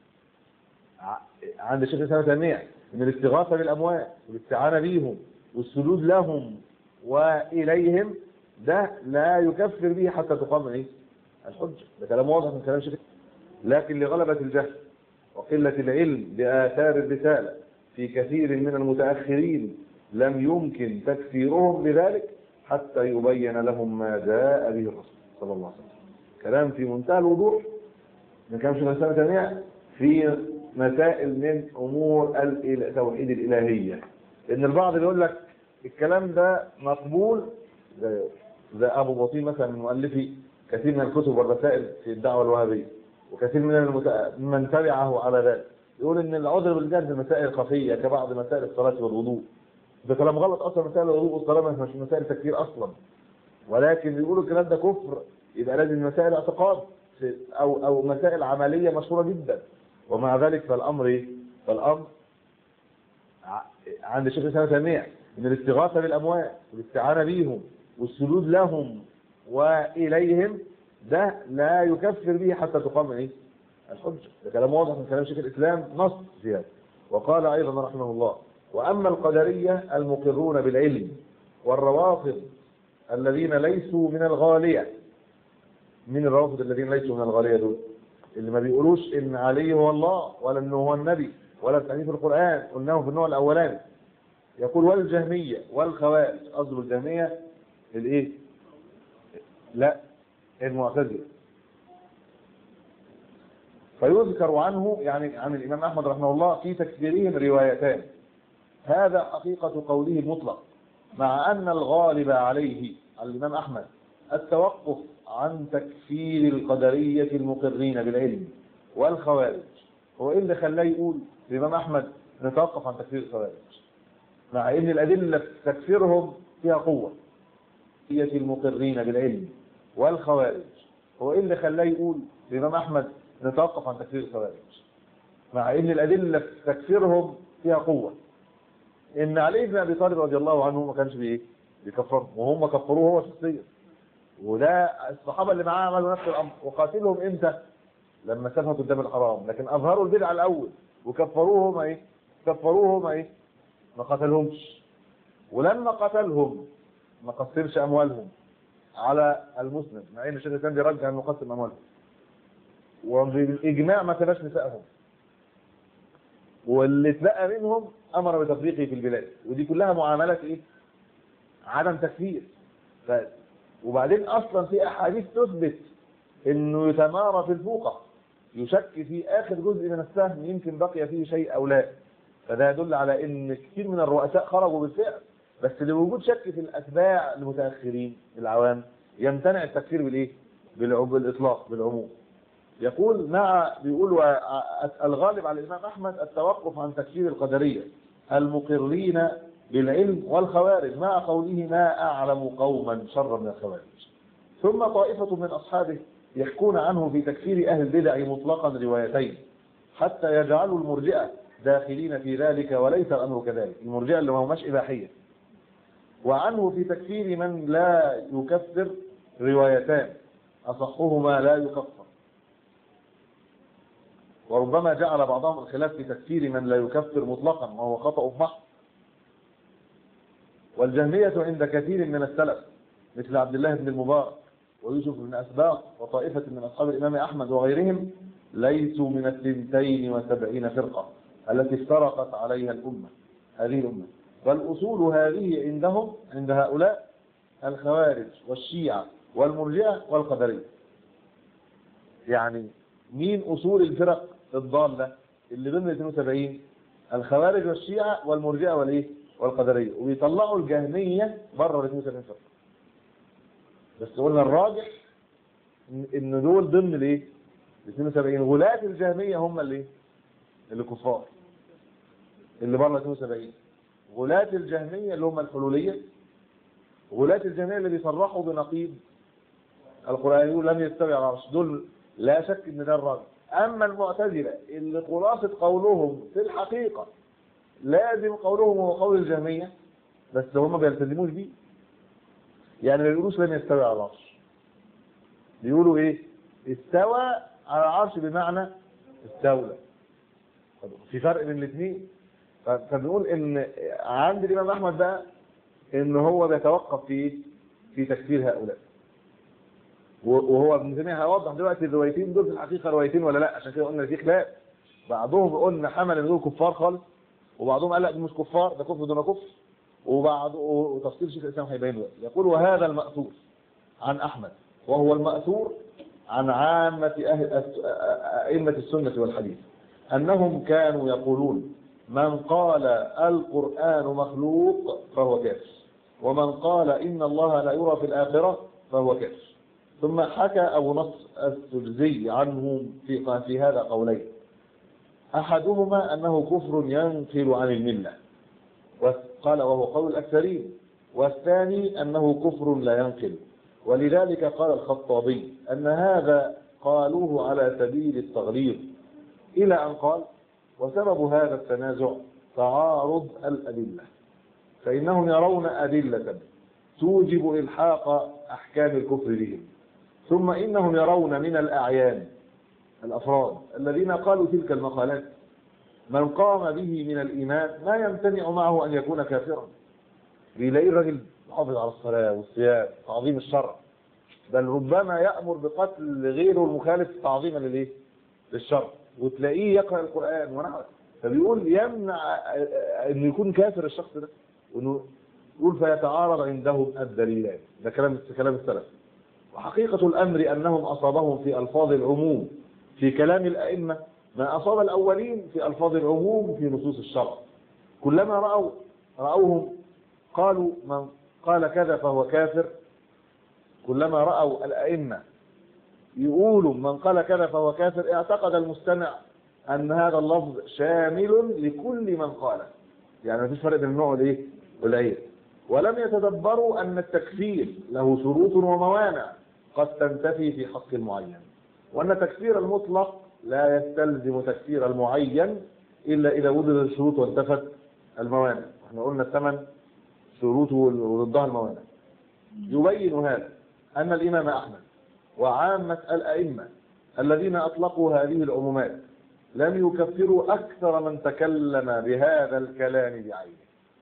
ع- عند الشيخ الاسلام تيميه ان الاستغاثه بالاموات والاستعانه بيهم والسجود لهم واليهم ده لا يكفر به حتى تقام ايه؟ الحجه ده كلام واضح من كلام الشيخ لكن لغلبه الجهل وقله العلم باثار الرساله في كثير من المتاخرين لم يمكن تكفيرهم بذلك حتى يبين لهم ما جاء به الرسول صلى الله عليه وسلم كلام في منتهى الوضوح من كلام شيخ الاسلام تيميه في مسائل من امور الإل- التوحيد الالهيه لان البعض بيقول لك الكلام ده مقبول زي, زي ابو بطين مثلا من مؤلفي كثير من الكتب والرسائل في الدعوه الوهابيه وكثير من المت... من تبعه على ذلك يقول ان العذر بالجهل في مسائل خفيه كبعض مسائل الصلاه والوضوء ده كلام غلط اصلا مسائل الوضوء والصلاه مش مسائل تكفير اصلا ولكن بيقولوا الكلام ده كفر يبقى لازم مسائل اعتقاد او او مسائل عمليه مشهوره جدا ومع ذلك فالامر ايه؟ فالامر ع- عند الشيخ الاسلام تيميه ان الاستغاثه بالاموات والاستعانه بهم والسجود لهم واليهم ده لا يكفر به حتى تقام ايه؟ الحجه ده كلام واضح من كلام شيخ الاسلام نص زياده وقال ايضا رحمه الله واما القدريه المقرون بالعلم والروافض الذين ليسوا من الغاليه من الروافض الذين ليسوا من الغاليه دول اللي ما بيقولوش ان علي هو الله ولا انه هو النبي ولا التأليف القرآن قلناه في النوع الاولاني يقول والجهمية والخوارج قصده الجهمية الايه لا المعتزلة فيذكر عنه يعني عن الامام احمد رحمه الله في تكفيرهم روايتان هذا حقيقة قوله المطلق مع ان الغالب عليه على الامام احمد التوقف عن تكفير القدرية المقرين بالعلم والخوارج هو ايه اللي خلاه يقول الامام احمد نتوقف عن تكفير الخوارج مع ان الادله في تكفيرهم فيها قوه هي المقرين بالعلم والخوارج هو ايه اللي خلاه يقول الامام احمد نتوقف عن تكفير الخوارج مع ان الادله في تكفيرهم فيها قوه ان علي بن ابي طالب رضي الله عنه ما كانش بايه بيكفرهم وهم كفروه هو شخصيا وده الصحابه اللي معاه عملوا نفس الامر وقاتلهم امتى لما سفهوا قدام الحرام لكن اظهروا البدعه الاول وكفروهم ايه كفروهم ايه ما قتلهمش ولما قتلهم ما قسمش اموالهم على المسلم مع ان الشيخ الاسلام بيرجع انه قسم اموالهم وبالاجماع ما سباش نسائهم واللي اتبقى منهم امر بتفريقه في البلاد ودي كلها معاملات ايه عدم تكفير ف... وبعدين اصلا في احاديث تثبت انه يتمارى في الفوقه يشك في اخر جزء من السهم يمكن بقي فيه شيء او لا فده يدل على ان كثير من الرؤساء خرجوا بالفعل بس لوجود شك في الاتباع المتاخرين العوام يمتنع التكفير بالايه بالعب- بالاطلاق بالعموم يقول مع بيقول و- الغالب على الامام احمد التوقف عن تكفير القدريه المقرين بالعلم والخوارج مع قوله ما اعلم قوما شرا من الخوارج ثم طائفه من اصحابه يحكون عنه في تكفير اهل البدع مطلقا روايتين حتى يجعلوا المرجئه داخلين في ذلك وليس الامر كذلك المرجئه اللي ما هماش اباحيه وعنه في تكفير من لا يكفر روايتان اصحهما لا يكفر وربما جعل بعضهم الخلاف في تكفير من لا يكفر مطلقا وهو خطأ محض والجهمية عند كثير من السلف مثل عبد الله بن المبارك ويوسف بن أسباط وطائفة من أصحاب الإمام أحمد وغيرهم ليسوا من الثنتين وسبعين فرقة التي افترقت عليها الأمة هذه الأمة والأصول هذه عندهم عند هؤلاء الخوارج والشيعة والمرجئة والقدرية يعني مين أصول الفرق الضالة اللي ضمن 72 الخوارج والشيعة والمرجئة والإيه والقدرية وبيطلعوا الجهمية بره ال 72 فرقة بس قلنا الراجح إن- ان دول ضمن الايه ال 72 غلاة الجهمية هم اللي اللي كفار اللي بره 72 غلاة الجهمية اللي هم الحلولية غلاة الجهمية اللي بيصرحوا بنقيض القرآن يقول لم يستوي على العرش دول لا شك ان ده الراجح اما المعتزلة اللي خلاصة قولهم في الحقيقة لازم قولهم هو قول الجهمية بس هم ما بيلتزموش بيه يعني ما بيقولوش لم يستوي على العرش بيقولوا ايه استوى على العرش بمعنى استولى طب في فرق بين الاثنين ف- فبنقول ان عند الامام احمد بقى ان هو بيتوقف في في تكفير هؤلاء و- وهو ابن تيميه هيوضح دلوقتي الروايتين دول في الحقيقه روايتين ولا لا عشان كده قلنا في خلاف بعضهم قلنا حمل ان دول كفار خالص وبعضهم قال لا دول مش كفار ده كفر دون كفر وبعد وتفصيل شيخ الاسلام هيبين دلوقتي يقول وهذا المأثور عن احمد وهو المأثور عن عامة أهل أئمة السنة والحديث أنهم كانوا يقولون من قال القرآن مخلوق فهو كافر ومن قال إن الله لا يرى في الآخرة فهو كافر ثم حكى أبو نصر السجزي عنه في في هذا قولين أحدهما أنه كفر ينقل عن الملة وقال وهو قول الأكثرين والثاني أنه كفر لا ينقل ولذلك قال الخطابي أن هذا قالوه على سبيل التغليظ إلى أن قال وسبب هذا التنازع تعارض الأدلة فإنهم يرون أدلة توجب إلحاق أحكام الكفر بهم ثم إنهم يرون من الأعيان الأفراد الذين قالوا تلك المقالات من قام به من الإيمان ما يمتنع معه أن يكون كافرا بيلاقي الراجل محافظ على الصلاة والصيام تعظيم الشرع بل ربما يأمر بقتل غيره المخالف تعظيما للايه؟ للشرع وتلاقيه يقرأ القرآن ونحو فبيقول يمنع انه يكون كافر الشخص ده وانه يقول فيتعارض عندهم الدليلان ده كلام كلام السلف وحقيقة الأمر أنهم أصابهم في ألفاظ العموم في كلام الأئمة ما أصاب الأولين في ألفاظ العموم في نصوص الشرع كلما رأوا رأوهم قالوا من قال كذا فهو كافر كلما رأوا الأئمة يقولوا من قال كذا فهو كافر اعتقد المستمع أن هذا اللفظ شامل لكل من قاله يعني ما فيش فرق بين النوع والايه والعين ولم يتدبروا أن التكفير له شروط وموانع قد تنتفي في حق المعين وأن تكفير المطلق لا يستلزم تكفير المعين إلا إذا وجدت الشروط وانتفت الموانع احنا قلنا الثمن شروطه وضدها الموانع يبين هذا أن الإمام أحمد وعامة الأئمة الذين أطلقوا هذه العمومات لم يكفروا أكثر من تكلم بهذا الكلام بعينه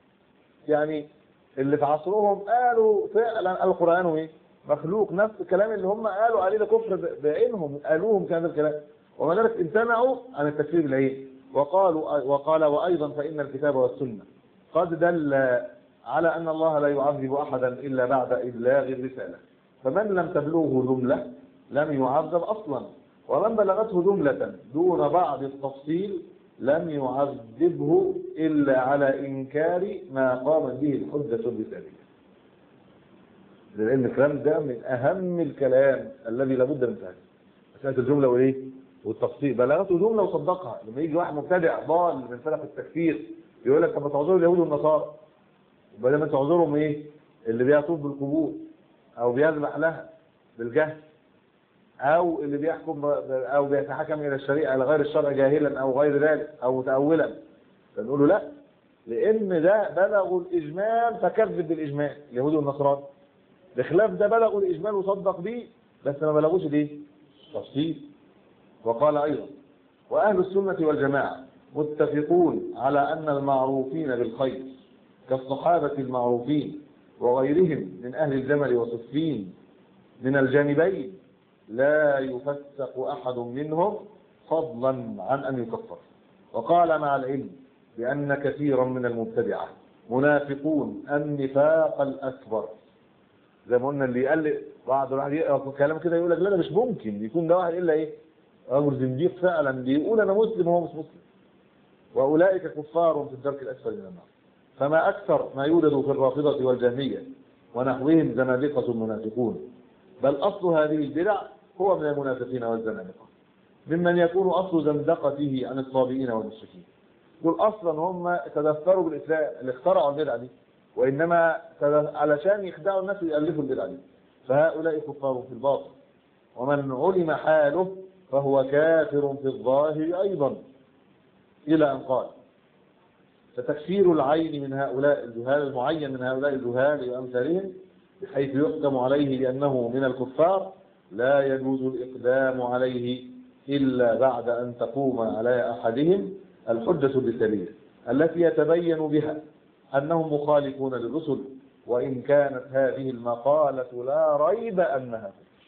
يعني اللي في عصرهم قالوا فعلا القرآن ايه مخلوق نفس الكلام اللي هم قالوا عليه ده كفر بعينهم قالوهم كان الكلام وما ذلك امتنعوا عن التكفير بالعين وقالوا وقال وأيضا فإن الكتاب والسنة قد دل على أن الله لا يعذب أحدا إلا بعد إبلاغ الرسالة فمن لم تبلغه جملة لم يعذب أصلا ومن بلغته جملة دون بعض التفصيل لم يعذبه إلا على إنكار ما قامت به الحجة الرسالية لأن الكلام ده من أهم الكلام الذي لابد من فهمه مسألة الجملة وإيه؟ والتفصيل بلغته جملة وصدقها لما يجي واحد مبتدع ضال من فرق التكفير يقول لك طب ما تعذروا اليهود والنصارى بدل ما تعذرهم ايه اللي بيطوف بالقبور او بيذبح لها بالجهل او اللي بيحكم ب... او بيتحكم الى الشريعه الى غير الشرع جاهلا او غير ذلك او متاولا فنقول له لا لان ده بلغوا الاجمال فكذب بالاجمال اليهود والنصارى بخلاف ده بلغوا الاجمال وصدق به بس ما بلغوش الايه تفصيل وقال ايضا واهل السنه والجماعه متفقون على ان المعروفين بالخير كالصحابه المعروفين وغيرهم من اهل الجمل وصفين من الجانبين لا يفسق أحد منهم فضلا عن أن يكفر وقال مع العلم بأن كثيرا من المبتدعة منافقون النفاق الأكبر زي ما قلنا اللي قال بعض الواحد يقرا كلام كده يقول لك لا ده مش ممكن يكون ده واحد الا ايه رجل زنديق فعلا بيقول انا مسلم وهو مش مسلم واولئك كفار في الدرك الاسفل من النار فما اكثر ما يوجد في الرافضه والجهميه ونحوهم زنادقه منافقون بل أصل هذه البدع هو من المنافقين والزنادقة ممن يكون أصل زندقته عن الصابئين والمشركين دول أصلا هم تدثروا بالإسلام اللي اخترعوا البدع دي وإنما علشان يخدعوا الناس يألفوا البدع دي فهؤلاء كفار في الباطن ومن علم حاله فهو كافر في الظاهر أيضا إلى أن قال فتكفير العين من هؤلاء الجهال المعين من هؤلاء الجهال وأمثالهم بحيث يحكم عليه بأنه من الكفار لا يجوز الإقدام عليه إلا بعد أن تقوم على أحدهم الحجة الرسالية التي يتبين بها أنهم مخالفون للرسل وإن كانت هذه المقالة لا ريب أنها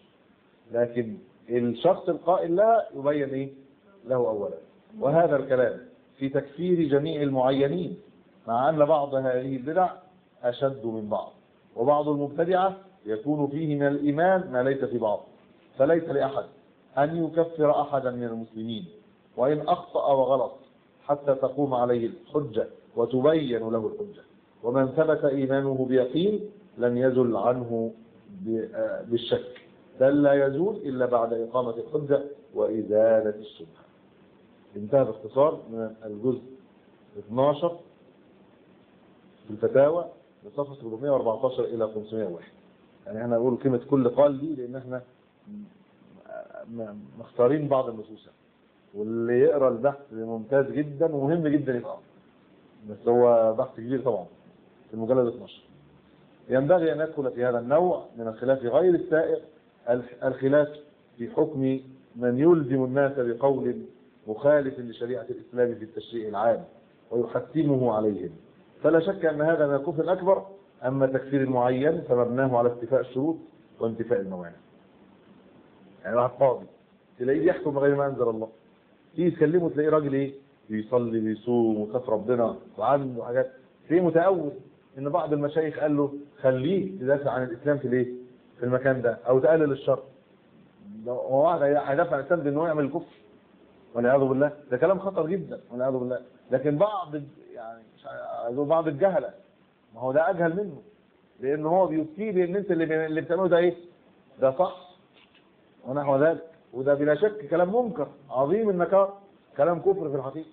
لكن الشخص القائل لا يبين إيه؟ له أولا وهذا الكلام في تكفير جميع المعينين مع أن بعض هذه البدع أشد من بعض وبعض المبتدعة يكون فيه من الإيمان ما ليس في بعض فليس لأحد أن يكفر أحدا من المسلمين وإن أخطأ وغلط حتى تقوم عليه الحجة وتبين له الحجة ومن ثبت إيمانه بيقين لن يزل عنه ب- آه بالشك بل لا يزول إلا بعد إقامة الحجة وإزالة الشبهة انتهى باختصار من الجزء 12 في الفتاوى من صفحة 414 إلى 501 يعني احنا نقول كلمة كل قال دي لأن احنا م- م- مختارين بعض النصوص واللي يقرأ البحث ممتاز جدا ومهم جدا يفهم بس هو بحث كبير طبعا في المجلد 12 ينبغي أن يدخل في هذا النوع من الخلاف غير السائر الخ- الخلاف في حكم من يلزم الناس بقول مخالف لشريعة الإسلام في التشريع العام ويحتمه عليهم فلا شك أن هذا من الكفر الأكبر أما تكفير المعين فمبناه على استيفاء الشروط وانتفاء الموانع يعني واحد قاضي تلاقيه بيحكم بغير ما أنزل الله تيجي تكلمه تلاقيه راجل إيه بيصلي بيصوم وخاف ربنا وعنده حاجات تلاقيه متأول إن بعض المشايخ قال له خليه تدافع عن الإسلام في الإيه في المكان ده أو تقلل الشر ده هو واحد هيدافع عن الإسلام بأنه يعمل الكفر والعياذ بالله ده كلام خطر جدا والعياذ بالله لكن بعض يعني مش عايز أقول بعض الجهله ما هو ده اجهل منه لان هو بيفتي بان انت اللي اللي بتعمله ده ايه ده صح ونحو ذلك وده بلا شك كلام منكر عظيم النكار كلام كفر في الحقيقه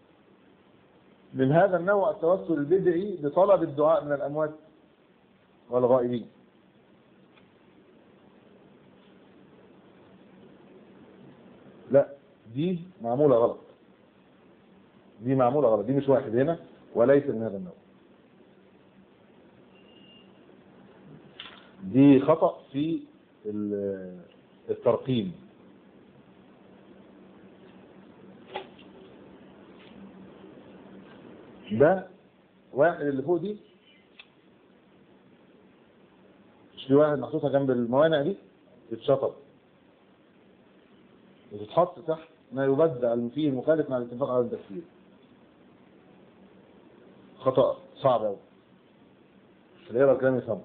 من هذا النوع التوسل البدعي بطلب الدعاء من الاموات والغائبين لا دي معمولة غلط دي معمولة غلط دي مش واحد هنا وليس من هذا النوع دي خطأ في ال- الترقيم ده واحد اللي فوق دي مش في واحد محطوطة جنب الموانع دي تتشطب وتتحط تحت ما يبدأ فيه المخالف مع الاتفاق على التكفير خطأ صعب أوي اللي يقرا الكلام يفهمه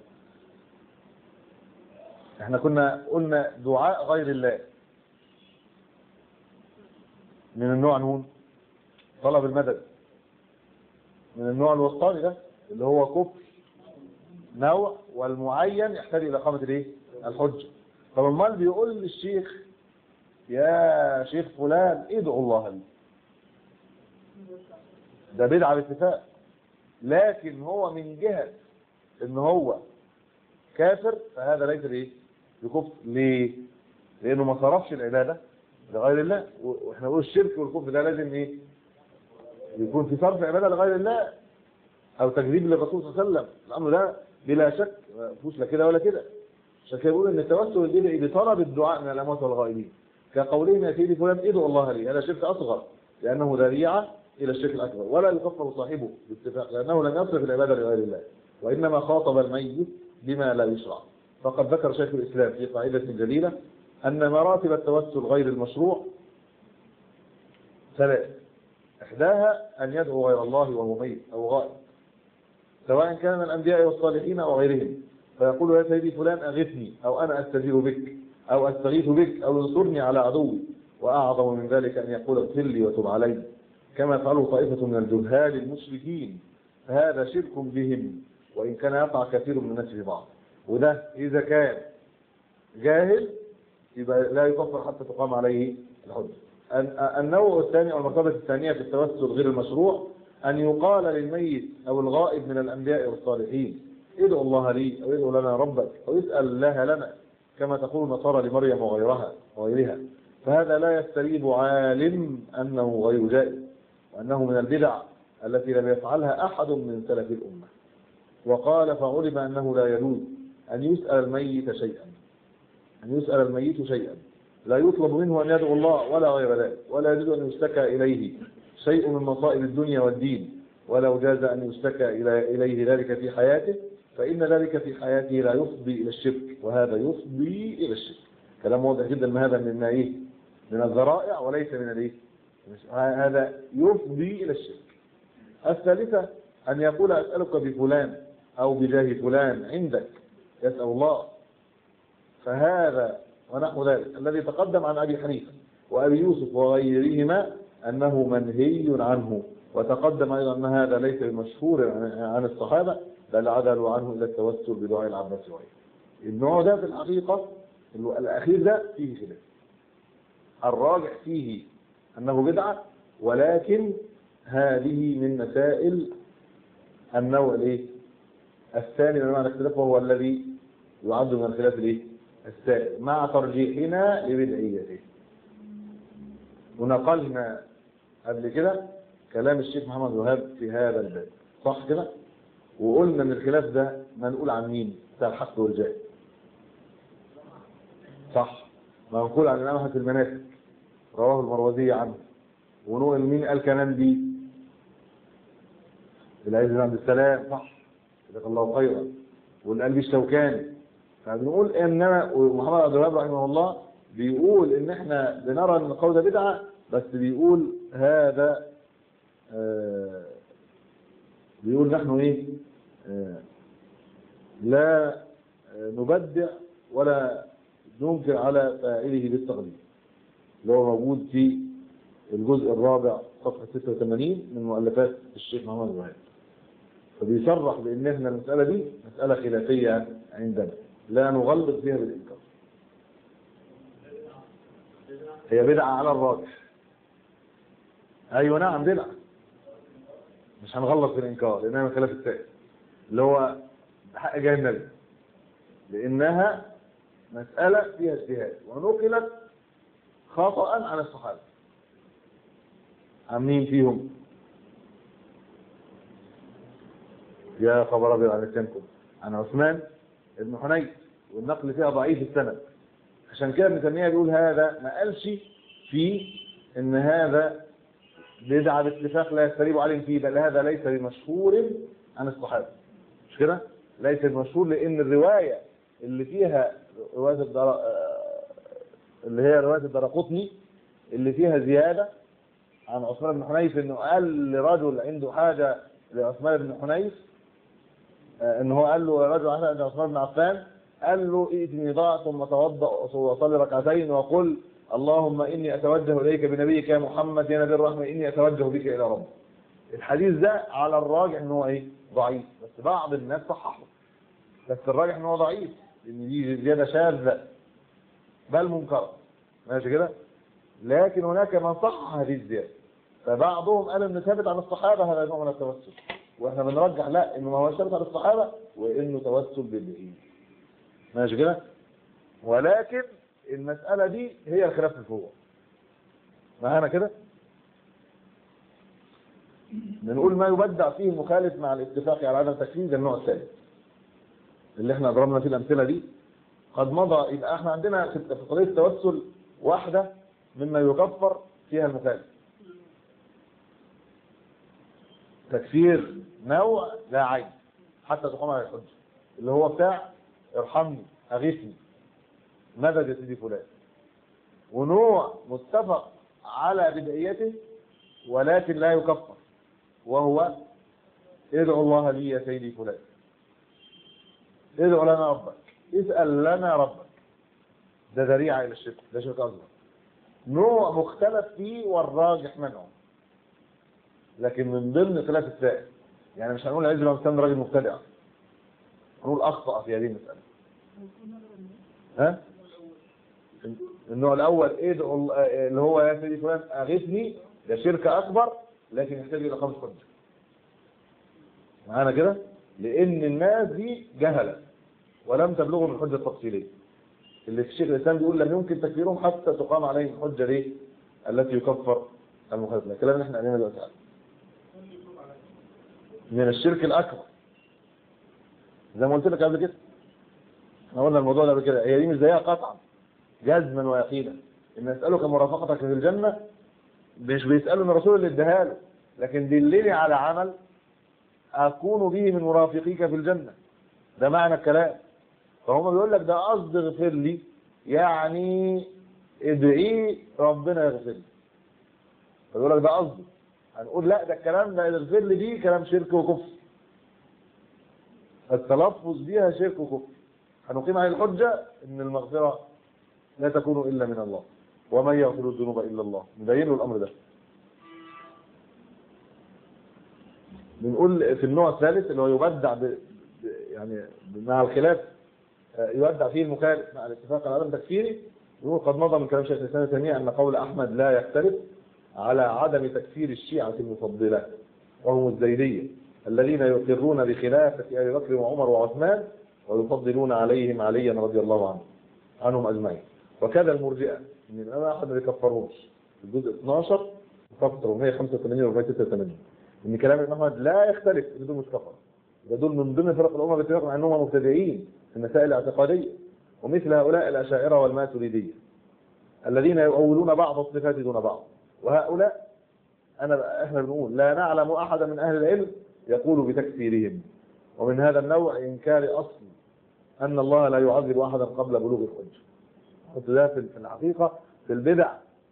احنا كنا قلنا دعاء غير الله من النوع نون طلب المدد من النوع الوسطاني ده اللي هو كفر نوع والمعين يحتاج الى اقامه الايه الحجه طب امال بيقول للشيخ يا شيخ فلان ادعو الله لي ده بدعه باتفاق لكن هو من جهه ان هو كافر فهذا ليس بايه بكفر ليه لانه ما صرفش العباده لغير الله واحنا نقول الشرك والكفر ده لازم ايه يكون في صرف عباده لغير الله او تكذيب للرسول صلى الله عليه وسلم الامر ده بلا شك ما فيهوش لا كده ولا كده عشان كده بيقول ان التوسل البدعي بطلب الدعاء من الاموات والغائبين كقولهم يا سيدي فلان ادعو الله لي هذا شرك اصغر لانه ذريعه الى الشرك الاكبر ولا يكفر صاحبه باتفاق لانه لم يصرف العباده لغير الله وانما خاطب الميت بما لا يشرع فقد ذكر شيخ الاسلام في قاعده جليله ان مراتب التوسل غير المشروع ثلاث احداها ان يدعو غير الله وهو ميت او غائب سواء كان من الانبياء والصالحين او غيرهم فيقول يا سيدي فلان اغثني او انا استجير بك او استغيث بك او انصرني على عدوي واعظم من ذلك ان يقول اغفر لي وتب علي كما يفعله طائفه من الجهال المشركين فهذا شرك بهم وان كان يقع كثير من الناس في بعض وده اذا كان جاهل يبقى لا يكفر حتى تقام عليه الحجه النوع الثاني او المرتبه الثانيه في التوسل غير المشروع ان يقال للميت او الغائب من الانبياء والصالحين ادعو الله لي او ادعو لنا ربك او اسال الله لنا كما تقول النصارى لمريم وغيرها وغيرها فهذا لا يستريب عالم انه غير جائز وانه من البدع التي لم يفعلها احد من سلف الامه وقال فعلم انه لا يجوز ان يسال الميت شيئا ان يسال الميت شيئا لا يطلب منه ان يدعو الله ولا غير ذلك ولا يجوز ان يشتكى اليه شيء من مصائب الدنيا والدين ولو جاز ان يشتكى الى اليه ذلك في حياته فإن ذلك في حياته لا يفضي إلى الشرك وهذا يفضي إلى الشرك كلام واضح جدا ما هذا من إيه؟ من الذرائع وليس من الإيه؟ هذا يفضي إلى الشرك الثالثة أن يقول أسألك بفلان أو بجاه فلان عندك يسأل الله فهذا ونحو ذلك الذي تقدم عن أبي حنيفة وأبي يوسف وغيرهما أنه منهي عنه وتقدم أيضا أن هذا ليس بمشهور عن- عن الصحابة بل عدلوا عنه إلى التوسل بدعاء العباس وغيره النوع ده في الحقيقة اللي- الأخير ده فيه خلاف الراجح فيه أنه بدعة ولكن هذه من مسائل النوع الايه الثاني من معنى الاختلاف وهو الذي يعد من الخلاف الايه السائل مع ترجيحنا لبدعيته ونقلنا قبل كده كلام الشيخ محمد وهاب في هذا الباب صح كده وقلنا ان الخلاف ده منقول عن مين بتاع الحق والجاهل صح منقول عن الامام في المناسك رواه المروزي عنه ونقول مين قال كلام دي العز بن عبد السلام صح جزاك الله خيرا واللي قال بيه الشوكاني فبنقول انما ومحمد عبد الوهاب رحمه الله بيقول ان احنا بنرى ان القول ده بدعه بس بيقول هذا آه بيقول نحن ايه آه لا آه، نبدع ولا ننكر على فاعله بالتغليب اللي هو موجود في الجزء الرابع صفحة 86 من مؤلفات الشيخ محمد الوهاب فبيصرح بان احنا المسألة دي مسألة خلافية عندنا لا نغلط فيها بالإنكار هي بدعة على الراجح ايوه نعم بدعة مش هنغلط في الإنكار لأنها من خلاف السائل اللي هو حق جاي النبي لأنها مسألة فيها اجتهاد ونقلت خطأ عن الصحابة عن مين فيهم يا خبر ابيض عن لسانكم عن عثمان بن حنيف والنقل فيها ضعيف السند عشان كده ابن تيميه بيقول هذا ما قالش في ان هذا بدعه باتفاق لا يستريب عليهم فيه بل هذا ليس بمشهور عن الصحابه مش كده ليس بمشهور لان الروايه اللي فيها روايه الدر... آه، اللي هي روايه الدرقطني اللي فيها زياده عن عثمان بن حنيف انه قال لرجل عنده حاجه لعثمان بن حنيف آه، ان هو قال له رجل عند عثمان بن عفان قال له ائتني ضاع ثم توضا وصلي ركعتين وقل اللهم اني اتوجه اليك بنبيك يا محمد يا نبي الرحمه اني اتوجه بك الى ربي الحديث ده على الراجح ان هو ايه ضعيف بس بعض الناس صححه بس الراجح ان هو ضعيف لان دي زياده شاذه بل منكره ماشي كده لكن هناك من صحح هذه الزياده فبعضهم قال انه ثابت عن الصحابه هذا نوع من التوسل واحنا بنرجح لا انه ما هو ثابت عن الصحابه وانه توسل بالدين ماشي كده ولكن المساله دي هي الخلاف في الفروع معانا كده بنقول ما يبدع فيه المخالف مع الاتفاق على عدم تكفير ده النوع الثالث اللي احنا ضربنا فيه الامثله دي قد مضى يبقى احنا عندنا في في قضيه التوسل واحده مما يكفر فيها المخالف تكفير نوع لا عين حتى تقوم على الحجه اللي هو بتاع ارحمني اغيثني مدد يا سيدي فلان ونوع متفق على بدعيته ولكن لا يكفر وهو ادعو الله لي يا سيدي فلان ادعو لنا ربك اسأل لنا ربك ده ذريعة إلى الشرك ده شرك أصغر نوع مختلف فيه والراجح منه لكن من ضمن خلاف السائل يعني مش هنقول عز بن مسلم راجل مبتدع هنقول أخطأ في هذه المسألة ها النوع الأول ادعو الله- اللي هو يا سيدي فلان أغثني ده شرك أكبر لكن يحتاج إلى خمس حجة معانا كده لأن الناس دي جهلة ولم تبلغهم الحجة التفصيلية اللي في الشيخ الإسلام بيقول لم يمكن تكفيرهم حتى تقام عليهم حجة ليه التي يكفر المخالف لها الكلام اللي احنا قلنا دلوقتي عنه. من الشرك الأكبر زي ما قلت لك قبل كده احنا قلنا الموضوع ده قبل كده هي دي مش زيها قطعا جزما ويقينا ان اسالك مرافقتك في الجنه مش بيسالوا ان الرسول اللي اداها له لكن دلني على عمل اكون به من مرافقيك في الجنه ده معنى الكلام فهم بيقول لك ده قصد اغفر لي يعني ادعي ربنا يغفر لي فيقول لك ده قصده هنقول لا ده الكلام ده اغفر لي دي كلام شرك وكفر فالتلفظ بها شرك وكفر هنقيم عليه الحجة ان المغفرة لا تكون الا من الله ومن يغفر الذنوب الا الله نبين له الامر ده بنقول في النوع الثالث اللي هو يبدع ب... ب- يعني مع الخلاف آه، يبدع فيه المخالف مع الاتفاق على عدم تكفيره يقول قد مضى من كلام شيخ الاسلام ابن تيميه ان قول احمد لا يختلف على عدم تكفير الشيعه المفضله وهم الزيديه الذين يقرون بخلافه ابي بكر وعمر وعثمان ويفضلون عليهم عليا رضي الله عنه عنهم اجمعين وكذا المرجئه ان الامام احمد ما بيكفرهمش في الجزء 12 صفحه 485 و 486 ان كلام الامام احمد لا يختلف ان دول مش كفر ده دول من ضمن فرق الامه باتفاق مع انهم مبتدعين في المسائل الاعتقاديه ومثل هؤلاء الاشاعره والماتريديه الذين يؤولون بعض الصفات دون بعض وهؤلاء انا احنا بنقول لا نعلم احدا من اهل العلم يقول بتكفيرهم ومن هذا النوع انكار اصل ان الله لا يعذب احدا قبل بلوغ الحجه حط ده في في الحقيقه في البدع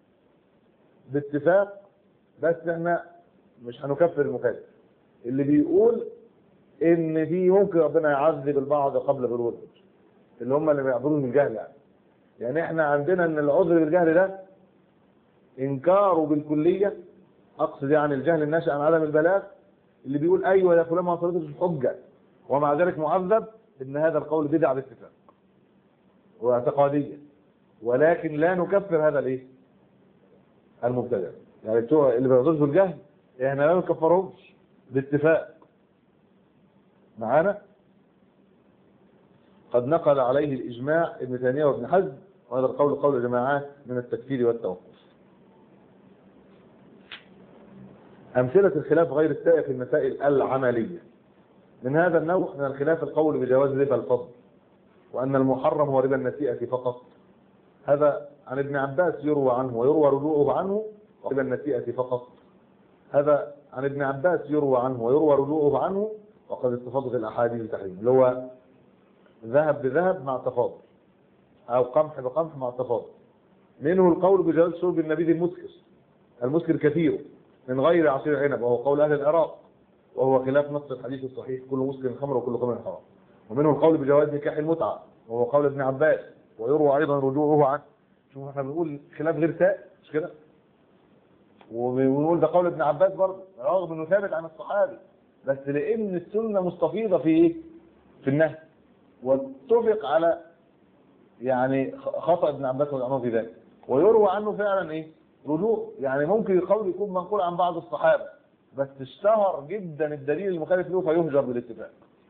باتفاق بس احنا مش هنكفر المخالف اللي بيقول ان في ممكن ربنا يعذب البعض قبل بلوغ الحجه اللي هم اللي بيعبدون من الجهل يعني يعني احنا عندنا ان العذر بالجهل ده انكاره بالكليه اقصد يعني الجهل الناشئ عن عدم البلاغ اللي بيقول ايوه يا فلان ما وصلتش الحجه ومع ذلك معذب ان هذا القول بدعه باتفاق واعتقاديه ولكن لا نكفر هذا الايه المبتدع يعني بتوع اللي بيعذروا بالجهل احنا لا نكفرهمش باتفاق معانا قد نقل عليه الإجماع ابن تيمية وابن حزم وهذا القول قول جماعات من التكفير والتوقف أمثلة الخلاف غير السائغ في المسائل العملية من هذا النوع من الخلاف القول بجواز ربا الفضل وأن المحرم هو ربا النسيئة فقط هذا عن ابن عباس يروى عنه ويروى رجوعه عنه ربا النسيئة فقط هذا عن ابن عباس يروى عنه ويروى رجوعه عنه وقد استفاضت الأحاديث التحريم اللي هو ذهب بذهب مع تفاضل او قمح بقمح مع تفاضل منه القول بجواز شرب النبيذ المسكر المسكر كثير من غير عصير عنب وهو قول اهل العراق وهو خلاف نص الحديث الصحيح كل مسكر خمر وكل خمر حرام ومنه القول بجواز نكاح المتعه وهو قول ابن عباس ويروى ايضا رجوعه عنه شوف احنا بنقول خلاف غير سائل مش كده وبنقول ده قول ابن عباس برضه رغم انه ثابت عن الصحابي بس لان السنه مستفيضه في ايه في النهي واتفق على يعني خطأ ابن عباس والعمر في ذلك ويروى عنه فعلا ايه رجوع يعني ممكن القول يكون منقول عن بعض الصحابة بس اشتهر جدا الدليل المخالف له فيهجر بالاتفاق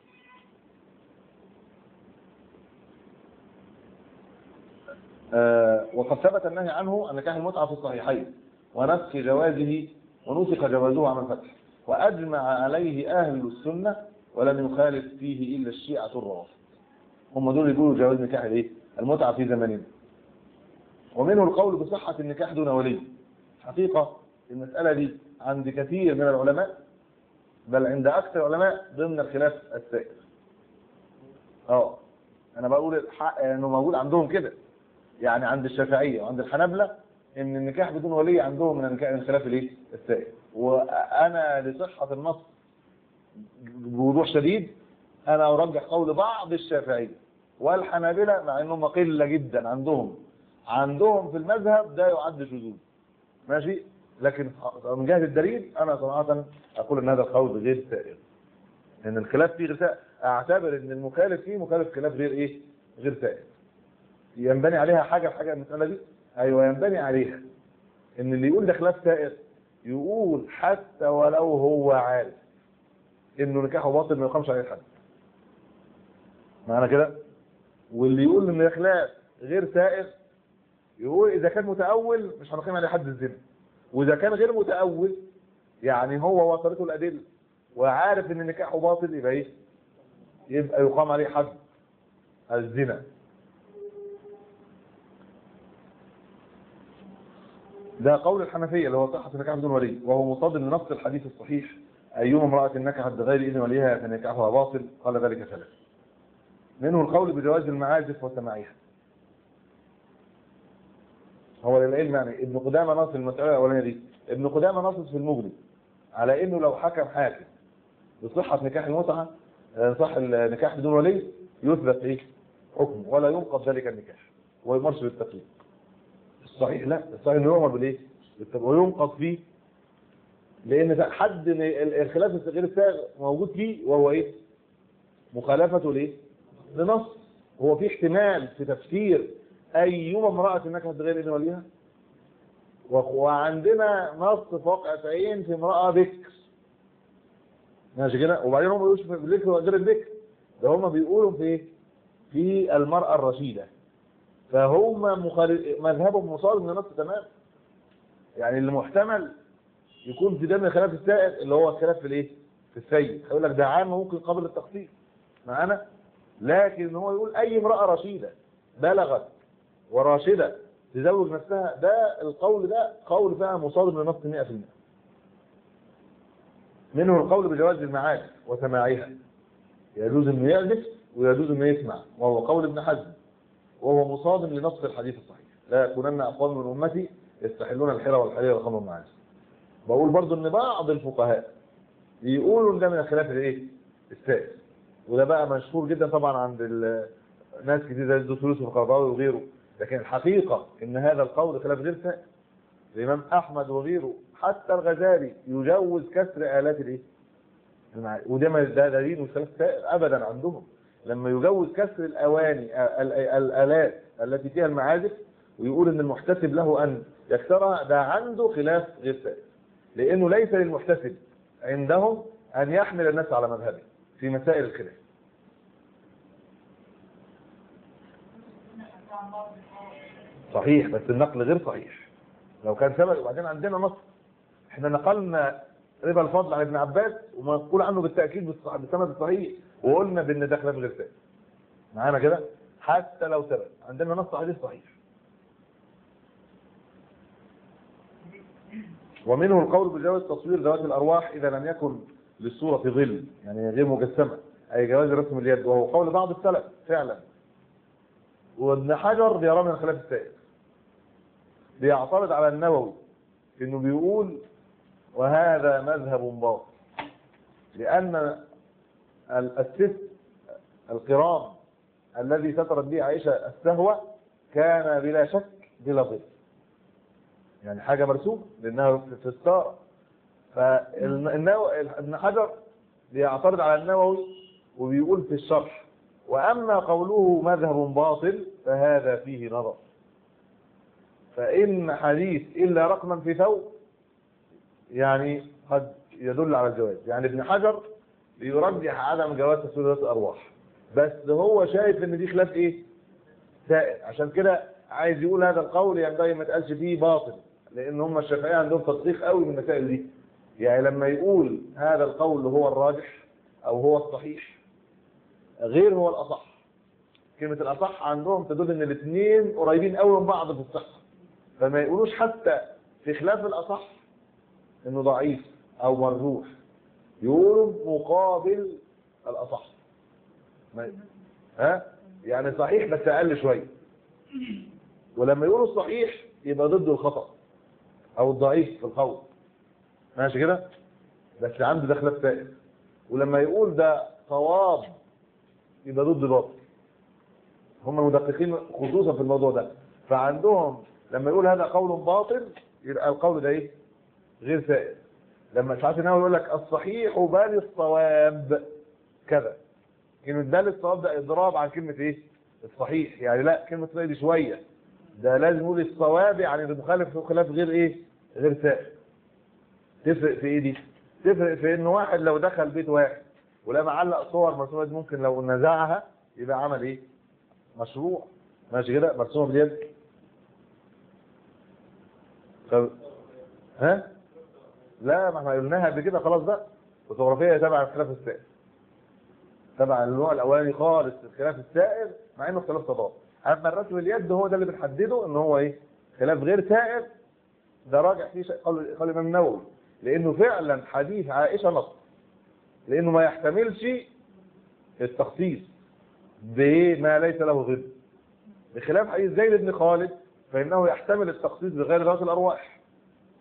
آه وقد ثبت النهي عنه أن نكاح المتعة في الصحيحين ونسخ جوازه ونسخ جوازه عن الفتح وأجمع عليه أهل السنة ولم يخالف فيه إلا الشيعة الروافض هم دول يقولوا جواز نكاح الايه المتعة في زماننا ومنه القول بصحة النكاح دون ولي حقيقة المسألة دي عند كثير من العلماء بل عند أكثر العلماء ضمن الخلاف السائر اه أنا بقول الحق إنه موجود عندهم كده يعني عند الشافعية وعند الحنابلة إن النكاح بدون ولي عندهم من النكاح الخلاف الايه السائر وأنا لصحة النص بوضوح شديد أنا أرجح قول بعض الشافعية والحنابلة مع أنهم قلة جدا عندهم عندهم في المذهب ده يعد شذوذ ماشي لكن من جهة الدليل أنا صراحة أقول أن هذا القول غير سائر لأن الخلاف فيه غير سائر أعتبر أن المخالف فيه مخالف خلاف غير إيه غير سائر ينبني عليها حاجة في حاجة المسألة دي أيوة ينبني عليها أن اللي يقول ده خلاف سائر يقول حتى ولو هو عارف انه نكاحه باطل ما يقامش عليه الحد معنى كده واللي يقول ان الاخلاف غير سائغ يقول اذا كان متاول مش هنقيم عليه حد الزنا واذا كان غير متاول يعني هو وصلته الادله وعارف ان نكاحه باطل يبقى ايه يبقى يقام عليه حد الزنا ده قول الحنفيه اللي هو صحه النكاح بدون ولي وهو مصادم لنص الحديث الصحيح أيما امرأة نكحت بغير إذن وليها فنكاحها باطل قال ذلك ثلاث منه القول بجواز المعازف وسماعها هو للعلم يعني ابن قدامة نص المسألة الأولانية دي ابن قدامة نص في المغني على إنه لو حكم حاكم بصحة نكاح المتعة آه، صح النكاح بدون ولي يثبت ايه حكم ولا ينقض ذلك النكاح ويمارس بالتقليد الصحيح لا الصحيح انه يؤمر بالايه بالتقليد وينقض فيه لان ده حد من ال- الخلاف غير السائغ موجود فيه وهو ايه مخالفته ليه لنص هو في احتمال في تفسير ايما امراه نكحت بغير اذن وليها و- وعندنا نص فوق عين في امراه بكر ماشي كده وبعدين هم بيقولوا في الذكر وغير الذكر ده هم بيقولوا في ايه في المرأة الرشيدة فهم مخالف مذهبهم مصادم للنص تمام يعني اللي محتمل يكون في دم خلاف السائر اللي هو الخلاف في الايه في السيد هيقول لك ده عام ممكن قبل التخصيص معانا لكن هو يقول اي امرأة رشيدة بلغت وراشدة تزوج نفسها ده القول ده قول فعلا مصادم لنص 100% منه القول بجواز المعارف وسماعها يجوز انه يعزف ويجوز انه يسمع وهو قول ابن حزم وهو مصادم لنص الحديث الصحيح لا يكونن اقوام من امتي يستحلون الحرى والحرير والخمر والمعازف بقول برضو ان بعض الفقهاء يقولوا ان ده من الخلاف الايه السائر وده بقى مشهور جدا طبعا عند ال- ناس كتير زي الدكتور يوسف القرضاوي وغيره لكن الحقيقه ان هذا القول خلاف غير سائر الامام احمد وغيره حتى الغزالي يجوز كسر الات الايه المعارف. وده ما ده دليل مش خلاف سائر ابدا عندهم لما يجوز كسر الاواني ال- ال- الالات التي فيها المعازف ويقول ان المحتسب له ان يكسرها ده عنده خلاف غير سائر لانه ليس للمحتسب عندهم ان يحمل الناس على مذهبه في مسائل الخلاف صحيح بس النقل غير صحيح لو كان سبب وبعدين عندنا نص احنا نقلنا ربا الفضل عن ابن عباس ومنقول عنه بالتاكيد بالصح- بالسند الصحيح وقلنا بان ده خلاف غير ثابت معانا كده حتى لو ثبت عندنا نص حديث صحيح ومنه القول بجواز تصوير ذوات الارواح اذا لم يكن للصوره ظل يعني غير مجسمه اي جواز رسم اليد وهو قول بعض السلف فعلا وابن حجر بيراه من الخلاف السائر بيعترض على النووي انه بيقول وهذا مذهب باطل لان ال- الست القرام الذي سترت به عائشه السهوه كان بلا شك بلا ظل يعني حاجه مرسومه لانها في الستاره فالنووي ابن حجر بيعترض على النووي وبيقول في الشرح واما قوله مذهب باطل فهذا فيه نظر فان حديث الا رقما في ثوب يعني قد يدل على الجواز يعني ابن حجر بيرجح عدم جواز تسوية الارواح بس هو شايف ان دي خلاف ايه سائر عشان كده عايز يقول هذا القول ينبغي ما يتقالش فيه باطل لان هم الشافعيه عندهم تدقيق قوي من المسائل دي يعني لما يقول هذا القول هو الراجح او هو الصحيح غير هو الاصح كلمه الاصح عندهم تدل ان الاثنين قريبين قوي من بعض في الصحه فما يقولوش حتى في خلاف الاصح انه ضعيف او مرجوح يقولوا مقابل الاصح ما- ها يعني صحيح بس اقل شويه ولما يقولوا الصحيح يبقى ضد الخطا او الضعيف في القول ماشي كده بس عنده ده خلاف سائر ولما يقول ده صواب يبقى ضد باطل هم المدققين خصوصا في الموضوع ده فعندهم لما يقول هذا قول باطل يبقى القول ده ايه غير سائر لما ساعات النووي يقول لك الصحيح بل الصواب كذا كلمة بل الصواب ده اضراب عن كلمة ايه الصحيح يعني لا كلمة صحيح دي شوية ده لازم نقول الصواب يعني المخالف له خلاف غير ايه غير سائر تفرق في ايه دي تفرق في ان واحد لو دخل بيت واحد ولما علق صور مرسومه دي ممكن لو نزعها يبقى عمل ايه مشروع ماشي كده مرسومه باليد طب ها لا ما احنا قلناها قبل كده خلاص بقى فوتوغرافيه تبع الخلاف السائر تبع النوع الاولاني خالص الخلاف السائر مع انه خلاف تضاد اما الرسم اليد هو ده اللي بنحدده ان هو ايه خلاف غير سائر ده راجع فيه شيء قول قول الامام النووي لانه فعلا حديث عائشه نص لانه ما يحتملش التخصيص بما ليس له ضد بخلاف حديث زيد بن خالد فانه يحتمل التخصيص بغير ذات الارواح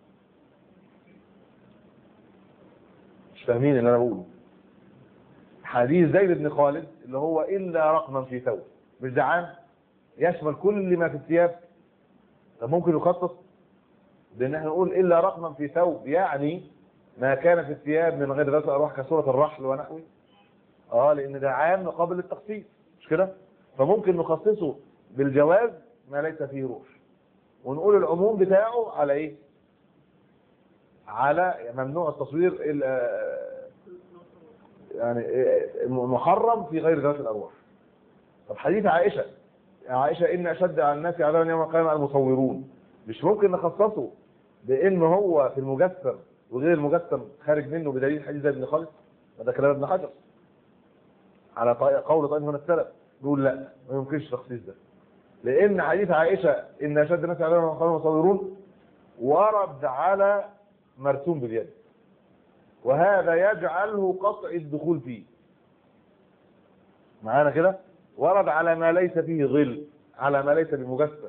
مش فاهمين اللي انا بقوله حديث زيد بن خالد اللي هو الا رقما في ثوب مش ده عام يشمل كل ما في الثياب طب ممكن يخصص بان احنا نقول الا رقما في ثوب يعني ما كان في الثياب من غير ذات ارواح كسوره الرحل ونحوه اه لان ده عام قابل للتخصيص مش كده فممكن نخصصه بالجواز ما ليس فيه روح ونقول العموم بتاعه على ايه على ممنوع التصوير ال- آه، يعني آه، محرم في غير ذات الارواح طب حديث عائشه يا عائشه ان اشد على الناس عذابا يوم القيامه المصورون مش ممكن نخصصه بان هو في المجسم وغير المجسم خارج منه بدليل حديث زيد بن خالد هذا كلام ابن حجر على طي- قول طائف من السلف يقول لا ما يمكنش تخصيص ده لان حديث عائشه ان اشد الناس عذابا يوم القيامه المصورون ورد على مرسوم باليد وهذا يجعله قطع الدخول فيه معانا كده ورد على ما ليس فيه ظل على ما ليس بمجسم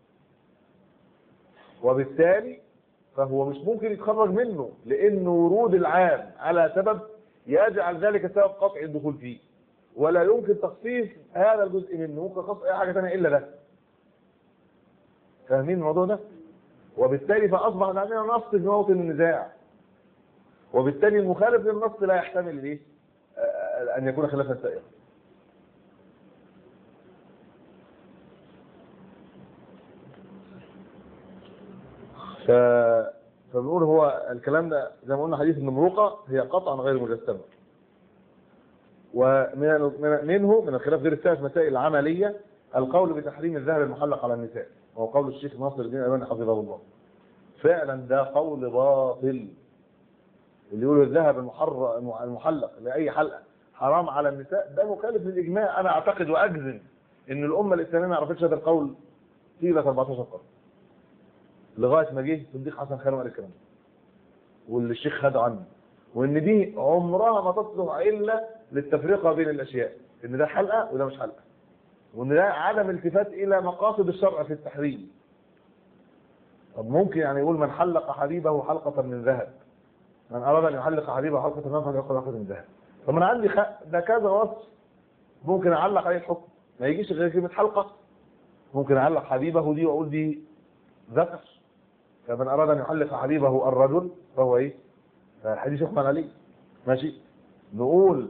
وبالتالي فهو مش ممكن يتخرج منه لان ورود العام على سبب يجعل ذلك سبب قطع الدخول فيه ولا يمكن تخصيص هذا الجزء منه ممكن خص اي حاجه ثانيه الا ده فاهمين الموضوع ده وبالتالي فاصبح عندنا نص في موطن النزاع وبالتالي المخالف للنص لا يحتمل الايه آه، ان يكون خلافا سائغا ف... فبنقول هو الكلام ده زي ما قلنا حديث النمروقه هي قطعا غير مجسمه ومن من- منه من الخلاف غير الثالث مسائل العمليه القول بتحريم الذهب المحلق على النساء وهو قول الشيخ ناصر الدين الالباني حفظه الله فعلا ده قول باطل اللي يقولوا الذهب المحر المحلق لاي حلقه حرام على النساء ده مخالف للاجماع انا اعتقد واجزم ان الامه الاسلاميه ما عرفتش هذا القول طيله 14 قرن لغايه ما جه صديق حسن خان وقال الكلام ده. واللي الشيخ خد عنه وان دي عمرها ما تصلح الا للتفرقه بين الاشياء ان ده حلقه وده مش حلقه وان ده عدم التفات الى مقاصد الشرع في التحريم طب ممكن يعني يقول من حلق حبيبه حلقه من ذهب من اراد ان يحلق حبيبه حلقه من ذهب فليحلق حلقه من ذهب طب انا عندي خ... ده كذا وصف ممكن اعلق عليه الحكم ما يجيش غير كلمه حلقه ممكن اعلق حبيبه دي واقول دي ذكر فمن اراد ان يحلق حبيبه الرجل فهو ايه الحديث يحمل عليه ماشي نقول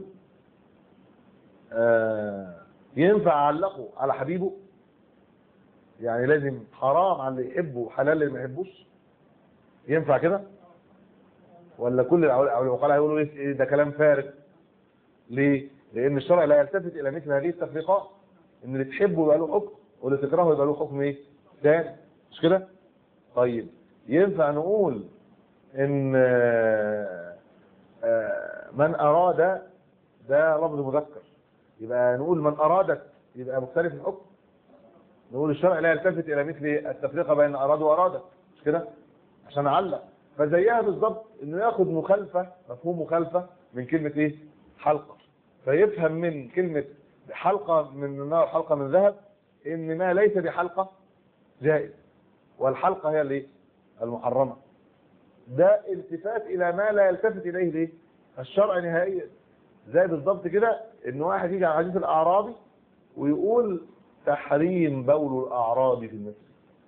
آه ينفع اعلقه على حبيبه يعني لازم حرام على اللي يحبه وحلال اللي ما يحبوش ينفع كده ولا كل العقلاء هيقولوا ايه ده كلام فارغ ليه لان الشرع لا يلتفت الى مثل هذه التفريقات ان اللي تحبه يبقى له حكم واللي تكرهه يبقى له حكم ايه ثاني مش كده طيب ينفع نقول ان آه، آه، من اراد ده لفظ مذكر يبقى نقول من ارادت يبقى مختلف الحكم نقول الشرع لا يلتفت الى مثل التفرقه بين اراد وارادت مش كده عشان اعلق فزيها بالظبط انه ياخد مخالفه مفهوم مخالفه من كلمه ايه حلقه فيفهم من كلمه حلقه من النار حلقه من ذهب ان ما ليس بحلقه جائز والحلقه هي الايه المحرمه ده التفات الى ما لا يلتفت اليه الايه الشرع نهائيا زي بالظبط كده ان واحد يجي على حديث الاعرابي ويقول تحريم بول الاعرابي في المسجد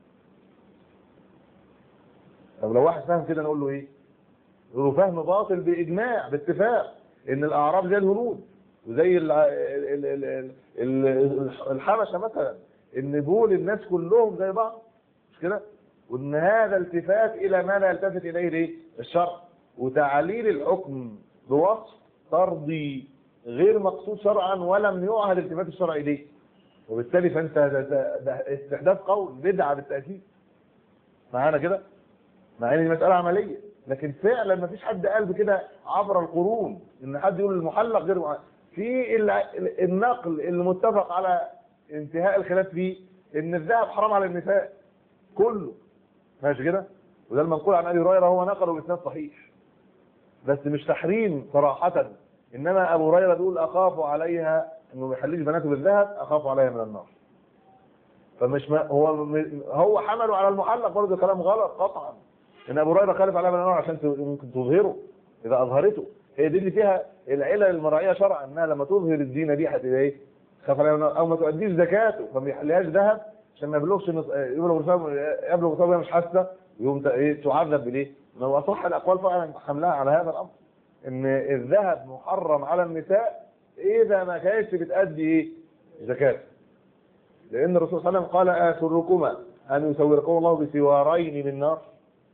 طب لو واحد فاهم كده نقول له ايه نقول له فهم باطل باجماع باتفاق ان الاعراب زي الهنود وزي ال- ال- ال- ال- ال- الحبشه مثلا ان بول الناس كلهم زي بعض مش كده وان هذا التفات الى ما لا يلتفت اليه الايه الشرع وتعليل الحكم بوصف ترضي غير مقصود شرعا ولم يعهد التفات الشرع اليه وبالتالي فانت ده, ده, ده استحداث قول بدعه بالتاكيد معانا كده مع ان دي مساله عمليه لكن فعلا ما فيش حد قال بكده عبر القرون ان حد يقول المحلق غير مع- في ال- ال- النقل اللي متفق على انتهاء الخلاف فيه ان الذهب حرام على النساء كله ماشي كده وده المنقول عن ابي هريره هو نقله باسناد صحيح بس مش تحريم صراحه انما ابو هريره بيقول اخاف عليها انه ما يحللش بناته بالذهب اخاف عليها من النار فمش ما هو م- هو حمله على المحلق برضه كلام غلط قطعا ان ابو هريره خالف عليها من النار عشان ت- ممكن تظهره اذا اظهرته هي دي اللي فيها العلل المرعيه شرعا انها لما تظهر الزينه دي هتبقى ايه؟ خاف عليها او ما تؤديش زكاته فما يحليهاش ذهب عشان ما يبلغش نص- يبلغ نصاب يبلغ نصاب وهي مش حاسه يقوم ت- ايه تعذب بالايه؟ ما هو اصح الاقوال فعلا حملها على هذا الامر ان الذهب محرم على النساء اذا ما كانتش بتأدي ايه؟ زكاته لان الرسول صلى الله عليه وسلم قال اسركما ان يسوركم الله بسوارين من نار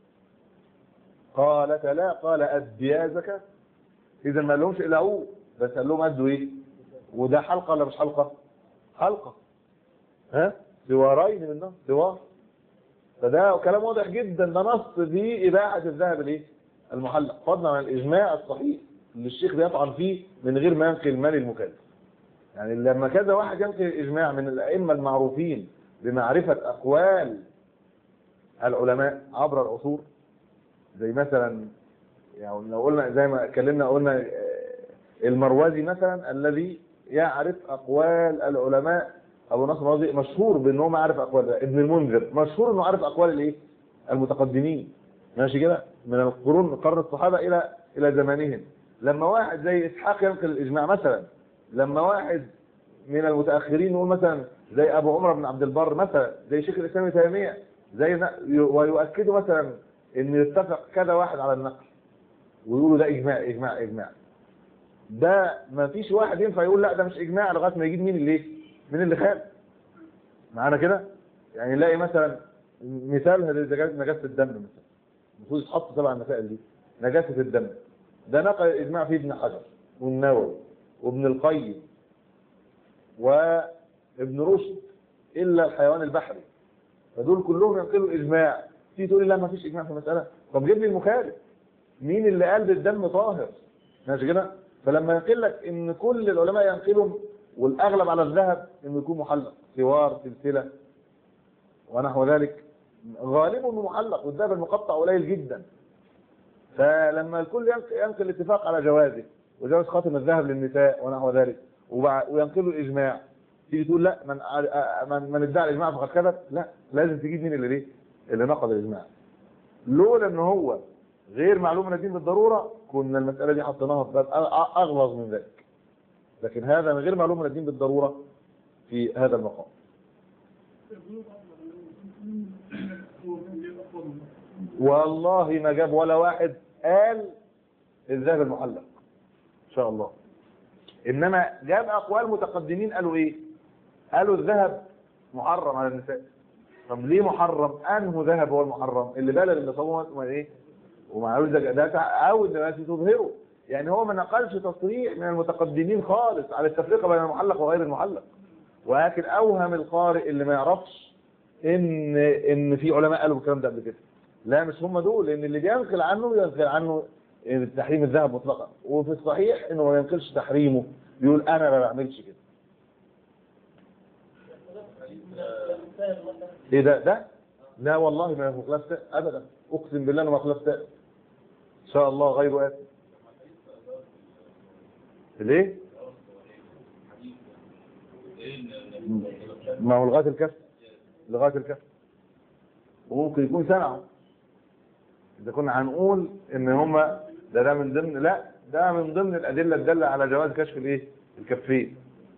قالت لا قال اديا زكاه اذا ما لهمش اقلعوه بس قال لهم ادوا ايه وده حلقه ولا مش حلقه حلقه ها سوارين من نار سوار فده كلام واضح جدا ده نص في اباحه الذهب الايه المحلق فضلا عن الاجماع الصحيح اللي الشيخ بيطعن فيه من غير ما ينقل مال المكلف يعني لما كذا واحد ينقل الاجماع من الائمه المعروفين بمعرفه اقوال العلماء عبر العصور زي مثلا يعني لو قلنا زي ما اتكلمنا قلنا آه، المروزي مثلا الذي يعرف اقوال العلماء ابو نصر المروزي مشهور بانه ما عارف اقوال ده. ابن المنذر مشهور انه عارف اقوال الايه المتقدمين ماشي كده من القرون قرن الصحابه الى الى زمانهم لما واحد زي اسحاق ينقل الاجماع مثلا لما واحد من المتاخرين نقول مثلا زي ابو عمر بن عبد البر مثلا زي شيخ الاسلام ابن تيميه زي ن- ويؤكدوا مثلا ان يتفق كذا واحد على النقل ويقولوا ده اجماع اجماع اجماع ده ما فيش واحد ينفع يقول لا ده مش اجماع لغايه ما يجيب مين اللي ايه؟ مين اللي خالف معانا كده يعني نلاقي مثلا مثال لزكاة نجاسة الدم مثلا المفروض يتحط تبع المسائل دي نجاسة الدم ده نقل الإجماع فيه ابن حجر والنووي وابن القيم وابن رشد إلا الحيوان البحري فدول كلهم ينقلوا الإجماع تيجي تقول لي لا ما فيش إجماع في المسألة طب جيب لي المخالف مين اللي قال بالدم طاهر ماشي كده فلما ينقل لك ان كل العلماء ينقلهم والاغلب على الذهب انه يكون محلق سوار سلسله ونحو ذلك غالبه انه محلق والذهب المقطع قليل جدا فلما الكل ينق- ينقل الاتفاق على جوازه وجواز خاتم الذهب للنساء ونحو ذلك وبع- وينقلوا الاجماع تيجي تقول لا من ع- من, من ادعى الاجماع فقد كذب لا لازم تجيب مين اللي ليه اللي نقض الاجماع لولا ان هو غير معلوم من الدين بالضروره كنا المساله دي حطيناها في باب أ- اغلظ من ذلك لكن هذا من غير معلوم من الدين بالضروره في هذا المقام والله ما جاب ولا واحد قال الذهب المحلق ان شاء الله انما جاب اقوال متقدمين قالوا ايه قالوا الذهب محرم على النساء طب ليه محرم انه ذهب هو المحرم اللي بلغ النصاب ما ايه ومعلوش ده ده او الناس تظهره يعني هو ما نقلش تصريح من المتقدمين خالص على التفرقه بين المحلق وغير المحلق ولكن اوهم القارئ اللي ما يعرفش ان ان في علماء قالوا الكلام ده قبل كده لا مش هم دول لان اللي بينقل عنه ينقل عنه تحريم الذهب مطلقا وفي الصحيح انه ما ينقلش تحريمه بيقول انا ما بعملش كده ايه ده ده لا والله ما هو خلاف تائب ابدا اقسم بالله انه ما خلاف تائب ان شاء الله غير آت ليه ما هو لغايه الكف لغايه الكف وممكن يكون سمعوا اذا كنا هنقول ان هم ده ده من ضمن لا ده من ضمن الادله الداله على جواز كشف الايه الكفين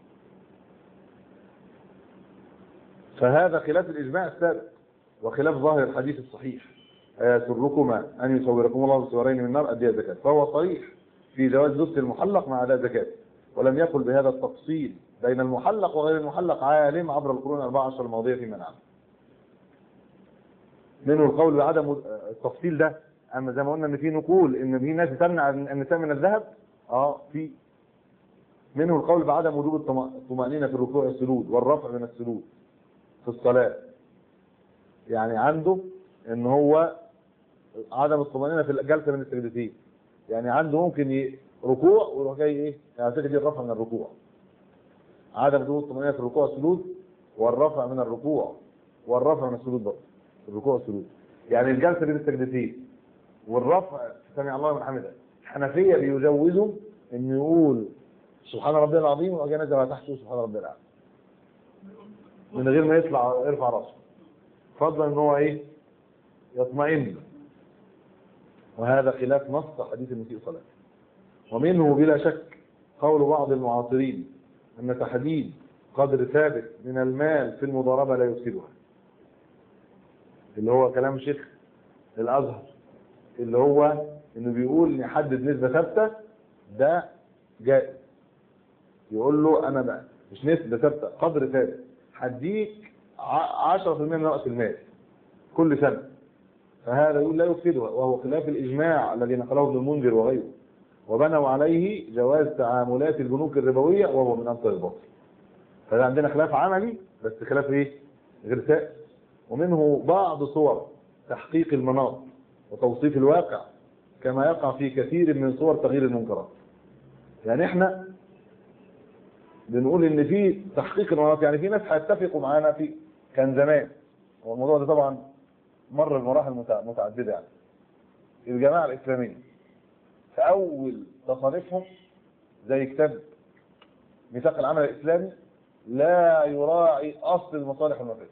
فهذا خلاف الاجماع السابق وخلاف ظاهر الحديث الصحيح أيسركما أن يصوركم الله بصورين من النار أدية زكاة فهو صريح في جواز لبس المحلق مع أداء زكاة ولم يقل بهذا التفصيل بين المحلق وغير المحلق عالم عبر القرون الأربعة عشر الماضية في منعه منه القول بعدم التفصيل ده أما زي ما قلنا إن في نقول إن في ناس تمنع النساء من الذهب اه في منه القول بعدم وجوب الطم- الطمأنينة في الركوع والسجود والرفع من السجود في الصلاة يعني عنده ان هو عدم الطمأنينة في الجلسة من السجدتين يعني عنده ممكن ي- ركوع ويروح جاي ايه يعني فكرة دي الرفع من الركوع عدم وجود الطمأنينة في الركوع والسجود والرفع من الركوع والرفع من السجود برضه الركوع والسجود يعني الجلسة بين السجدتين والرفع سمع الله من حمده الحنفية بيجوزوا ان يقول سبحان ربي العظيم وأجي نزل على تحته سبحان ربي الأعلى من غير ما يطلع يرفع راسه فضلا ان هو ايه يطمئن وهذا خلاف نص حديث المسيء صلاته ومنه بلا شك قول بعض المعاصرين أن تحديد قدر ثابت من المال في المضاربة لا يفسدها اللي هو كلام شيخ الأزهر اللي هو إنه بيقول نحدد نسبة ثابتة ده جائز يقول له أنا بقى مش نسبة ثابتة قدر ثابت هديك ع- 10% من رأس المال كل سنة فهذا يقول لا يفسدها وهو خلاف الإجماع الذي نقله ابن المنذر وغيره وبنوا عليه جواز تعاملات البنوك الربوية وهو من أمثل الباطل فده عندنا خلاف عملي بس خلاف ايه غير سائر ومنه بعض صور تحقيق المناط وتوصيف الواقع كما يقع في كثير من صور تغيير المنكرات يعني احنا بنقول ان في تحقيق المناط يعني في ناس هيتفقوا معانا في كان زمان والموضوع ده طبعا مر بمراحل متع- متعدده يعني الجماعه الاسلاميه في اول تصانيفهم زي كتاب ميثاق العمل الاسلامي لا يراعي اصل المصالح والمفاسد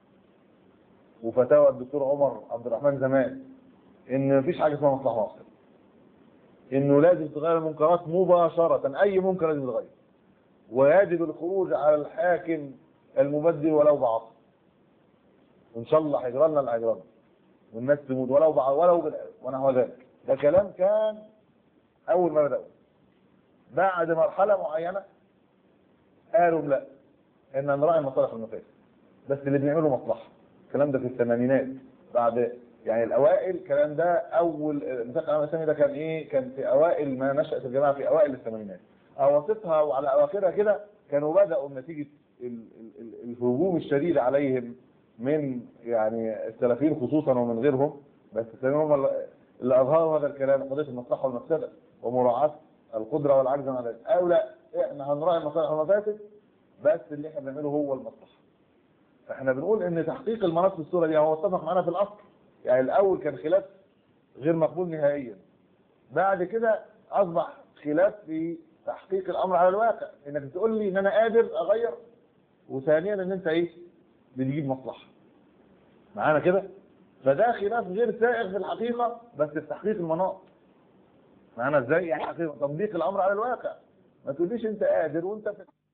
وفتاوى الدكتور عمر عبد الرحمن زمان ان مفيش حاجه اسمها مصلحه واصل انه لازم تغير المنكرات مباشره اي منكر لازم يتغير ويجب الخروج على الحاكم المبدل ولو بعصر وان شاء الله هيجرى لنا اللي هيجرى لنا والناس تموت ولو بع... ولو بال... ونحو ذلك ده كلام كان اول ما بداوا بعد مرحله معينه قالوا لا ان نراعي مصالح المفاسد بس اللي بنعمله مصلحه الكلام ده في الثمانينات بعد يعني الاوائل الكلام ده اول ميثاق العمل الاسلامي ده كان ايه كان في اوائل ما نشات الجماعه في اوائل الثمانينات اواسطها وعلى اواخرها كده كانوا بداوا نتيجه ال- ال- ال- الهجوم الشديد عليهم من يعني السلفيين خصوصا ومن غيرهم بس السلفيين هم اللي- اللي اظهروا هذا الكلام قضيه المصلحه والمفسده ومراعاه القدره والعجز عن ذلك او لا احنا هنراعي المصالح والمفاسد بس اللي احنا بنعمله هو المصلحه فاحنا بنقول ان تحقيق المناط في الصوره دي هو اتفق معانا في الاصل يعني الاول كان خلاف غير مقبول نهائيا بعد كده اصبح خلاف في تحقيق الامر على الواقع انك تقول لي ان انا قادر اغير وثانيا ان انت ايه بتجيب مصلحه معانا كده فده خلاف غير سائغ في الحقيقه بس في تحقيق المناط معانا ازاي يعني حقيقة تطبيق الامر على الواقع ما تقوليش انت قادر وانت في